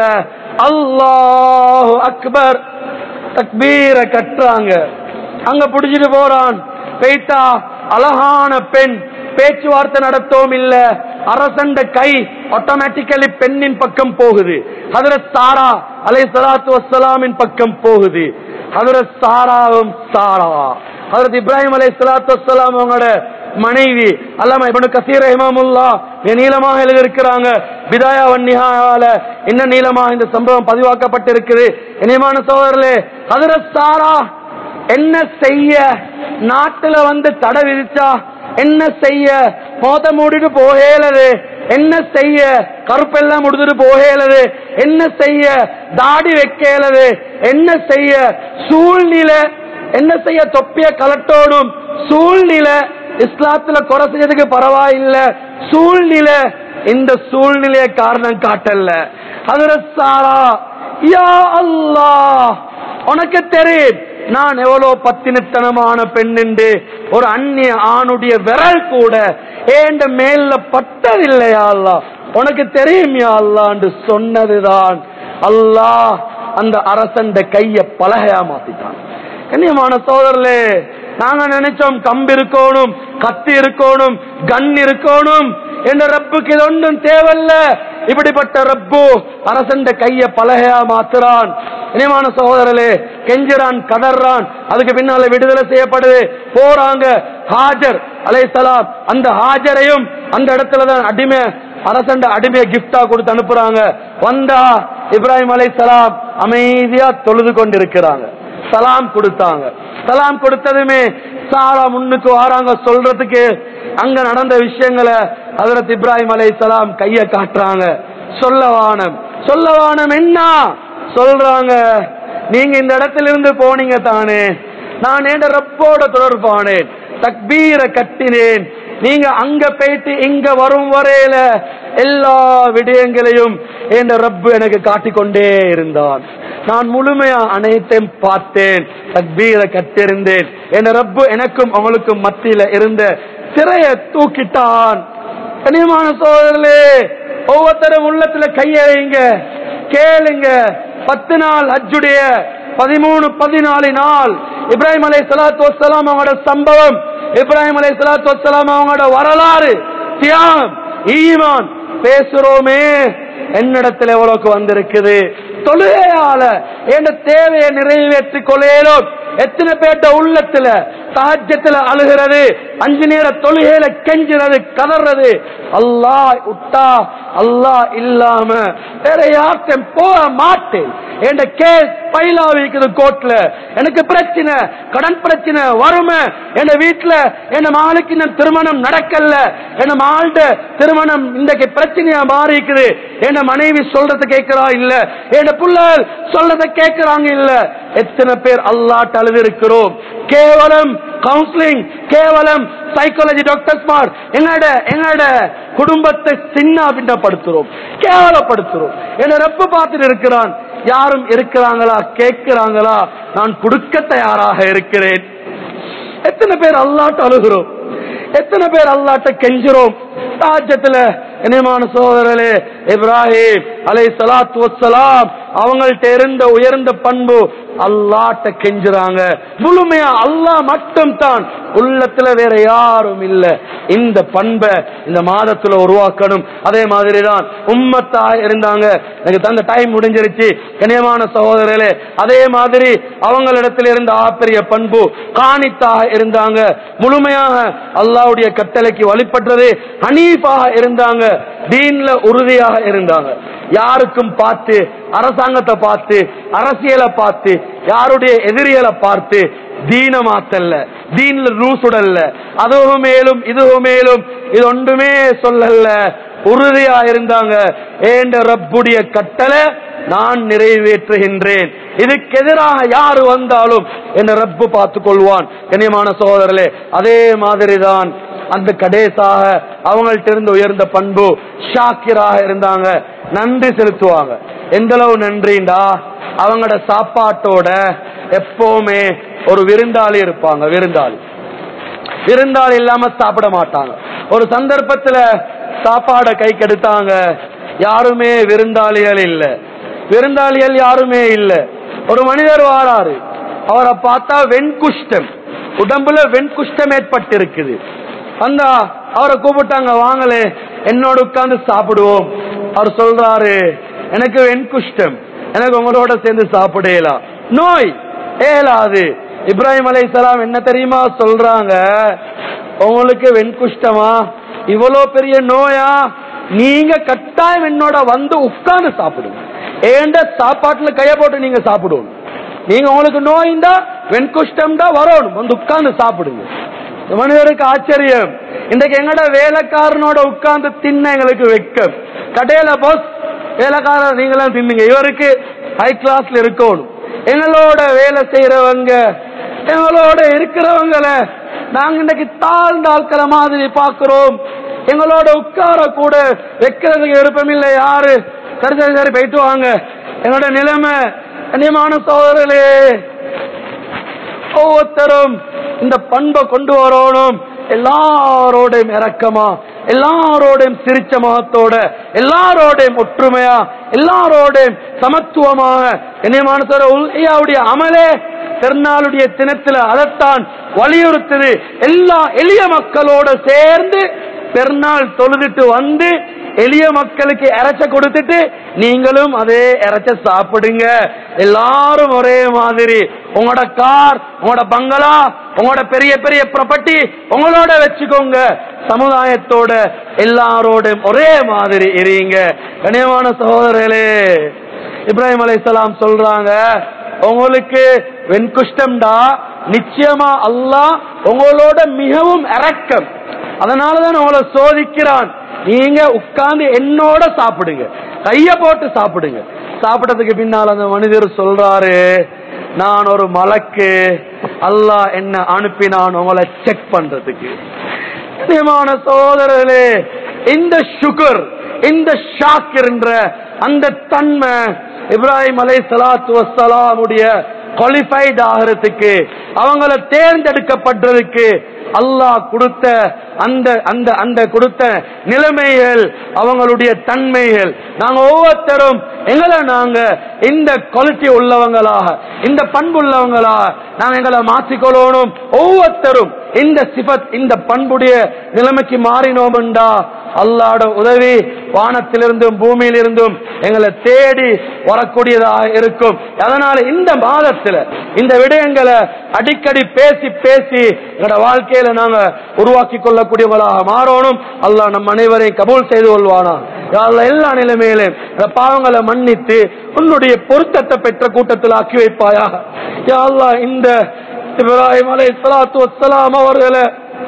அல்லாஹு அக்பர் தக்பீர கட்டுறாங்க அங்க புடிச்சிட்டு போறான் பெய்தா அழகான பெண் பேச்சுவார்த்தை நடத்தவும் இல்ல அரசண்ட கை ஆட்டோமேட்டிக்கலி பெண்ணின் பக்கம் போகுது ஹதரத் சாரா அலை சலாத்து வசலாமின் பக்கம் போகுது ஹதரத் சாராவும் சாரா ஹதரத் இப்ராஹிம் அலை சலாத்து வசலாம் அவங்களோட மனைவி அல்லாம இவனு கசீர் ரஹிமாமுல்லா நீளமாக எழுதியிருக்கிறாங்க பிதாயா வன்னிஹால என்ன நீளமாக இந்த சம்பவம் பதிவாக்கப்பட்டிருக்குது இனியமான சோதரர்களே ஹதரத் சாரா என்ன செய்ய நாட்டுல வந்து தடை விதிச்சா என்ன செய்ய மோத மூடிட்டு போகேலது என்ன செய்ய கருப்பெல்லாம் முடிஞ்சிட்டு போகேலது என்ன செய்ய தாடி வைக்கலது என்ன செய்ய சூழ்நிலை என்ன செய்ய தொப்பிய கலட்டோடும் சூழ்நிலை இஸ்லாத்துல குறை செஞ்சதுக்கு பரவாயில்ல சூழ்நிலை இந்த சூழ்நிலைய காரணம் காட்டல அதுல சாரா யா அல்லாஹ் உனக்கு தெரியும் நான் எவ்வளவு பத்தினித்தனமான பெண் என்று ஒரு அந்நிய ஆணுடைய விரல் கூட ஏண்ட மேல பட்டதில்லையா அல்லா உனக்கு தெரியும் யா அல்லா என்று சொன்னதுதான் அல்லாஹ் அந்த அரசண்ட கைய பலகையா மாத்திட்டான் கண்ணியமான சோதரலே நாங்க நினைச்சோம் கம்பு இருக்கணும் கத்தி இருக்கணும் கன் இருக்கணும் என்ற ரப்புக்கு இது ஒன்றும் தேவையில்ல இப்படிப்பட்ட ரப்பு அரசண்ட கைய பலகையா மாத்துறான் இனிமான சகோதரலே கெஞ்சுறான் கதறான் அதுக்கு பின்னால விடுதலை செய்யப்படுது போறாங்க ஹாஜர் அலைஹிஸ்ஸலாம் அந்த ஹாஜரையும் அந்த இடத்துல தான் அடிமை அரசண்ட அடிமையை கிஃப்டா கொடுத்து அனுப்புறாங்க வந்தா இப்ராஹிம் அலைஹிஸ்ஸலாம் அமைதியா தொழுது கொண்டிருக்கிறாங்க சலாம் கொடுத்தாங்க சலாம் கொடுத்ததுமே சாரா முன்னுக்கு வராங்க சொல்றதுக்கு அங்க நடந்த விஷயங்களை ஹஜரத் இப்ராஹிம் அலைஹிஸ்ஸலாம் கைய காட்டுறாங்க சொல்லவானம் சொல்லவானம் என்ன சொல்றாங்க நீங்க இந்த இடத்துல இருந்து போனீங்க தானே நான் என் ரப்போட தொடர்பானேன் தக்பீரை கட்டினேன் நீங்க அங்க போயிட்டு இங்க வரும் வரையில எல்லா விடயங்களையும் என் ரப்பு எனக்கு காட்டிக்கொண்டே இருந்தான் நான் முழுமையா அனைத்தையும் பார்த்தேன் தக்பீரை கட்டிருந்தேன் என் ரப்பு எனக்கும் அவங்களுக்கும் மத்தியில இருந்த திரைய தூக்கிட்டான் கனியமான சோதரர்களே ஒவ்வொருத்தரும் உள்ளத்துல கையறைங்க கேளுங்க பத்து நாள் அஜுடைய பதிமூணு பதினாலு நாள் இப்ராஹிம் அலை சலாத்து வசலாம் அவங்களோட சம்பவம் இப்ராஹிம் அலை சலாத்து வசலாம் அவங்களோட வரலாறு தியாகம் ஈமான் பேசுறோமே என்னிடத்துல எவ்வளவுக்கு வந்திருக்குது தொழுகையால என் தேவையை நிறைவேற்றி கொள்ளையிலும் எத்தனை பேர்ட்ட உள்ளத்துல தாஜ்யத்துல அழுகிறது அஞ்சு நேர தொழுகையில கெஞ்சுறது கதறது அல்லாஹ் விட்டா அல்லாஹ் இல்லாம வேற யார்ட்டும் போக மாட்டேன் என் கேஸ் பைலா வைக்குது கோர்ட்ல எனக்கு பிரச்சனை கடன் பிரச்சனை வறுமை என் வீட்டுல என் மகளுக்கு இன்னும் திருமணம் நடக்கல என் மகள்கிட்ட திருமணம் இன்றைக்கு பிரச்சனையா மாறி இருக்குது என் மனைவி சொல்றத கேட்கிறா இல்ல என் புள்ளல் சொல்றத கேட்கிறாங்க இல்ல எத்தனை பேர் அல்லாட்ட அழுது இருக்கிறோம் கேவலம் கவுன்சிலிங் கேவலம் சைக்காலஜி டாக்டர்ஸ் மார் எங்கட எங்கட குடும்பத்தை சின்ன பின்னப்படுத்துறோம் கேவலப்படுத்துறோம் என்ன ரெப்ப பார்த்துட்டு இருக்கிறான் யாரும் இருக்கிறாங்களா கேட்கிறாங்களா நான் கொடுக்க தயாராக இருக்கிறேன் எத்தனை பேர் அல்லாட்ட அழுகிறோம் எத்தனை பேர் அல்லாட்ட கெஞ்சுறோம் தாஜத்துல இனிமான சோதரலே இப்ராஹிம் அலை சலாத்து வசலாம் அவங்கள்ட்ட இருந்த உயர்ந்த பண்பு அல்லாட்ட கெஞ்சுறாங்க முழுமையா அல்லாஹ் மட்டும் தான் உள்ளத்துல வேற யாரும் இல்ல இந்த பண்பை இந்த மாதத்துல உருவாக்கணும் அதே மாதிரி தான் உம்மத்தா இருந்தாங்க எனக்கு தந்த டைம் முடிஞ்சிருச்சு கனியமான சகோதரர்களே அதே மாதிரி அவங்களிடத்தில் இருந்த ஆப்பெரிய பண்பு காணித்தாக இருந்தாங்க முழுமையாக அல்லாவுடைய கட்டளைக்கு வழிபட்டது ஹனீஃபாக இருந்தாங்க தீன்ல உறுதியாக இருந்தாங்க யாருக்கும் பார்த்து அரசாங்கத்தை பார்த்து அரசியலை பார்த்து யாருடைய எதிரிகளை பார்த்து தீன மாத்தல்ல தீன்ல ரூசுடல்ல அதுவும் மேலும் இதுவும் மேலும் இது ஒன்றுமே சொல்லல உறுதியா இருந்தாங்க ஏண்ட ரப்புடைய கட்டளை நான் நிறைவேற்றுகின்றேன் இதுக்கு எதிராக யாரு வந்தாலும் என்ன ரப்பு பார்த்துக் கொள்வான் கண்ணியமான சகோதரர்களே அதே மாதிரிதான் அந்த கடைசாக அவங்கள்ட்ட இருந்து உயர்ந்த பண்பு ஷாக்கிராக இருந்தாங்க நன்றி செலுத்துவாங்க எந்த அளவு நன்றிண்டா அவங்களோட சாப்பாட்டோட எப்பவுமே ஒரு விருந்தாளி இருப்பாங்க விருந்தாளி விருந்தாளி இல்லாம சாப்பிட மாட்டாங்க ஒரு சந்தர்ப்பத்துல சாப்பாட கை கெடுத்தாங்க யாருமே விருந்தாளிகள் இல்ல விருந்தாளிகள் யாருமே இல்ல ஒரு மனிதர் வாராரு அவரை பார்த்தா வெண்குஷ்டம் உடம்புல வெண்குஷ்டம் ஏற்பட்டு இருக்குது வந்தா அவரை கூப்பிட்டாங்க வாங்களே என்னோட உட்கார்ந்து சாப்பிடுவோம் அவர் சொல்றாரு எனக்கு வெண்குஷ்டம் எனக்கு உங்களோட சேர்ந்து சாப்பிடலாம் நோய் ஏலாது இப்ராஹிம் அலைஹிஸ்ஸலாம் என்ன தெரியுமா சொல்றாங்க உங்களுக்கு வெண்குஷ்டமா இவ்வளவு பெரிய நோயா நீங்க கட்டாயம் என்னோட வந்து உட்கார்ந்து சாப்பிடுங்க ஏண்ட சாப்பாட்டுல கைய போட்டு நீங்க சாப்பிடுவோம் நீங்க உங்களுக்கு நோய்ந்தா வெண்குஷ்டம் தான் வரணும் வந்து உட்கார்ந்து சாப்பிடுங்க இந்த மனிதருக்கு ஆச்சரியம் இன்றைக்கு எங்கட வேலைக்காரனோட உட்கார்ந்து தின்ன எங்களுக்கு வெக்கம் கடையில பாஸ் வேலைக்காரர் நீங்களாம் தின்னுங்க இவருக்கு ஹை கிளாஸ்ல இருக்கணும் எங்களோட வேலை செய்யறவங்க எங்களோட இருக்கிறவங்கள நாங்க இன்னைக்கு தாழ்ந்த ஆட்களை மாதிரி பாக்குறோம் எங்களோட உட்கார கூட வைக்கிறதுக்கு விருப்பம் இல்லை யாரு சரி சரி சரி போயிட்டு வாங்க என்னோட நிலைமை கண்ணியமான சோதரர்களே ஒவ்வொருத்தரும் இந்த பண்பை கொண்டு வரணும் எல்லாரோடையும் இறக்கமா எல்லாரோடையும் சிரிச்ச முகத்தோட எல்லாரோடையும் ஒற்றுமையா எல்லாரோடையும் சமத்துவமாக கண்ணியமான உள்கையாவுடைய அமலே திருநாளுடைய தினத்துல அதைத்தான் வலியுறுத்துது எல்லா எளிய மக்களோட சேர்ந்து பெருநாள் தொழுதுட்டு வந்து எளிய மக்களுக்கு இறைச்ச கொடுத்துட்டு நீங்களும் அதே இறைச்ச சாப்பிடுங்க எல்லாரும் ஒரே மாதிரி உங்களோட கார் உங்களோட பங்களா உங்களோட பெரிய பெரிய ப்ராப்பர்ட்டி உங்களோட வச்சுக்கோங்க சமுதாயத்தோட எல்லாரோட ஒரே மாதிரி இருங்க கனியமான சகோதரர்களே இப்ராஹிம் அலைஹிஸ்ஸலாம் சொல்றாங்க உங்களுக்கு வெண்குஷ்டம்டா நிச்சயமா அல்லாஹ் உங்களோட மிகவும் இரக்கம் அதனாலதான் உங்களை சோதிக்கிறான் நீங்க உட்கார்ந்து என்னோட சாப்பிடுங்க கைய போட்டு சாப்பிடுங்க சாப்பிட்டதுக்கு பின்னால் அந்த மனிதர் சொல்றாரு நான் ஒரு மலக்கு அல்லாஹ் என்ன அனுப்பினான் உங்களை செக் பண்றதுக்கு கண்ணியமான சகோதரர்களே இந்த சுகர் இந்த ஷாக்கிர் என்ற அந்த தன்மை இப்ராஹிம் அலை சலாத்து வசலாமுடைய குவாலிஃபைட் ஆகிறதுக்கு அவங்கள தேர்ந்தெடுக்கப்பட்டதுக்கு அல்லாஹ் கொடுத்த அந்த அந்த அந்த கொடுத்த நிலைமைகள் அவங்களுடைய தன்மைகள் நாங்க ஒவ்வொருத்தரும் எங்களை நாங்க இந்த குவாலிட்டி உள்ளவங்களாக இந்த பண்பு உள்ளவங்களாக நாங்க எங்களை மாற்றிக்கொள்ளணும் ஒவ்வொருத்தரும் இந்த சிபத் இந்த பண்புடைய நிலைமைக்கு மாறினோம்டா அல்லாட உதவி வானத்திலிருந்தும் பூமியிலிருந்தும் எங்களை தேடி வரக்கூடியதாக இருக்கும் அதனால இந்த மாதத்துல இந்த விடயங்களை அடிக்கடி பேசி பேசி எங்களோட வாழ்க்கையில நாங்க உருவாக்கி கொள்ளக்கூடியவர்களாக மாறணும் அல்லாஹ் நம் அனைவரையும் கபூல் செய்து கொள்வானா யா அல்லாஹ் எல்லா நிலைமையிலும் இந்த பாவங்களை மன்னித்து உன்னுடைய பொருத்தத்தை பெற்ற கூட்டத்தில் ஆக்கி வைப்பாயாக யா அல்லாஹ் இந்த இப்ராஹிம் அலை சலாத்து வசலாம் அவர்களை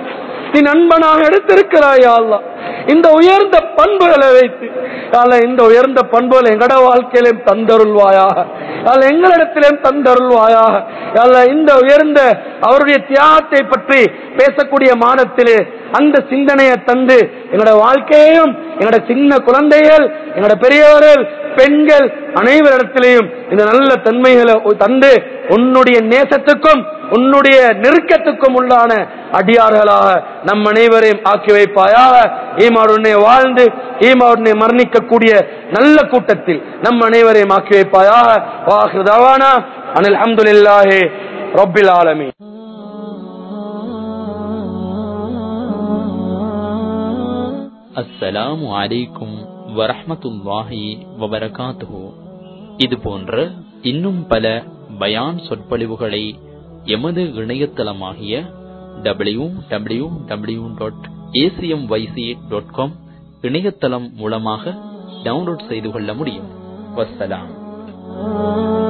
நீ நண்பனாக எடுத்திருக்கிறாய் அல்லா இந்த உயர்ந்த பண்புகளை வைத்து அல்ல இந்த உயர்ந்த பண்புகளை எங்கட வாழ்க்கையிலும் தந்தருள்வாயாக அல்ல எங்களிடத்திலும் தந்தருள்வாயாக அல்ல இந்த உயர்ந்த அவருடைய தியாகத்தை பற்றி பேசக்கூடிய மாதத்திலே அந்த சிந்தனையை தந்து எங்களோட வாழ்க்கையையும் எங்களோட சின்ன குழந்தைகள் எங்களோட பெரியவர்கள் பெண்கள் அனைவரிடத்திலையும் இந்த நல்ல தன்மைகளை தந்து உன்னுடைய நேசத்துக்கும் உன்னுடைய நெருக்கத்துக்கும் உள்ளான அடியார்களாக நம் அனைவரையும் ஆக்கி வைப்பாயாக ஈமாவுடனே வாழ்ந்து ஈமாவுடனே மரணிக்கக்கூடிய நல்ல கூட்டத்தில் நம் அனைவரையும் ஆக்கி வைப்பாயாக வாஹிருதாவானா அனில் அஹமதுல்லாஹே ரப்பில் ஆலமீன் அஸ்ஸலாமு அலைக்கும் வரஹ்மத்துல்லாஹி வபரகாத்துஹு இது போன்ற இன்னும் பல பயான் சொற்பொழிவுகளை எமது இணையதளமாகிய W W W dot ACM YC dot com இணையதளம் மூலமாக டவுன்லோட் செய்து கொள்ள முடியும் வஸ்ஸலாம்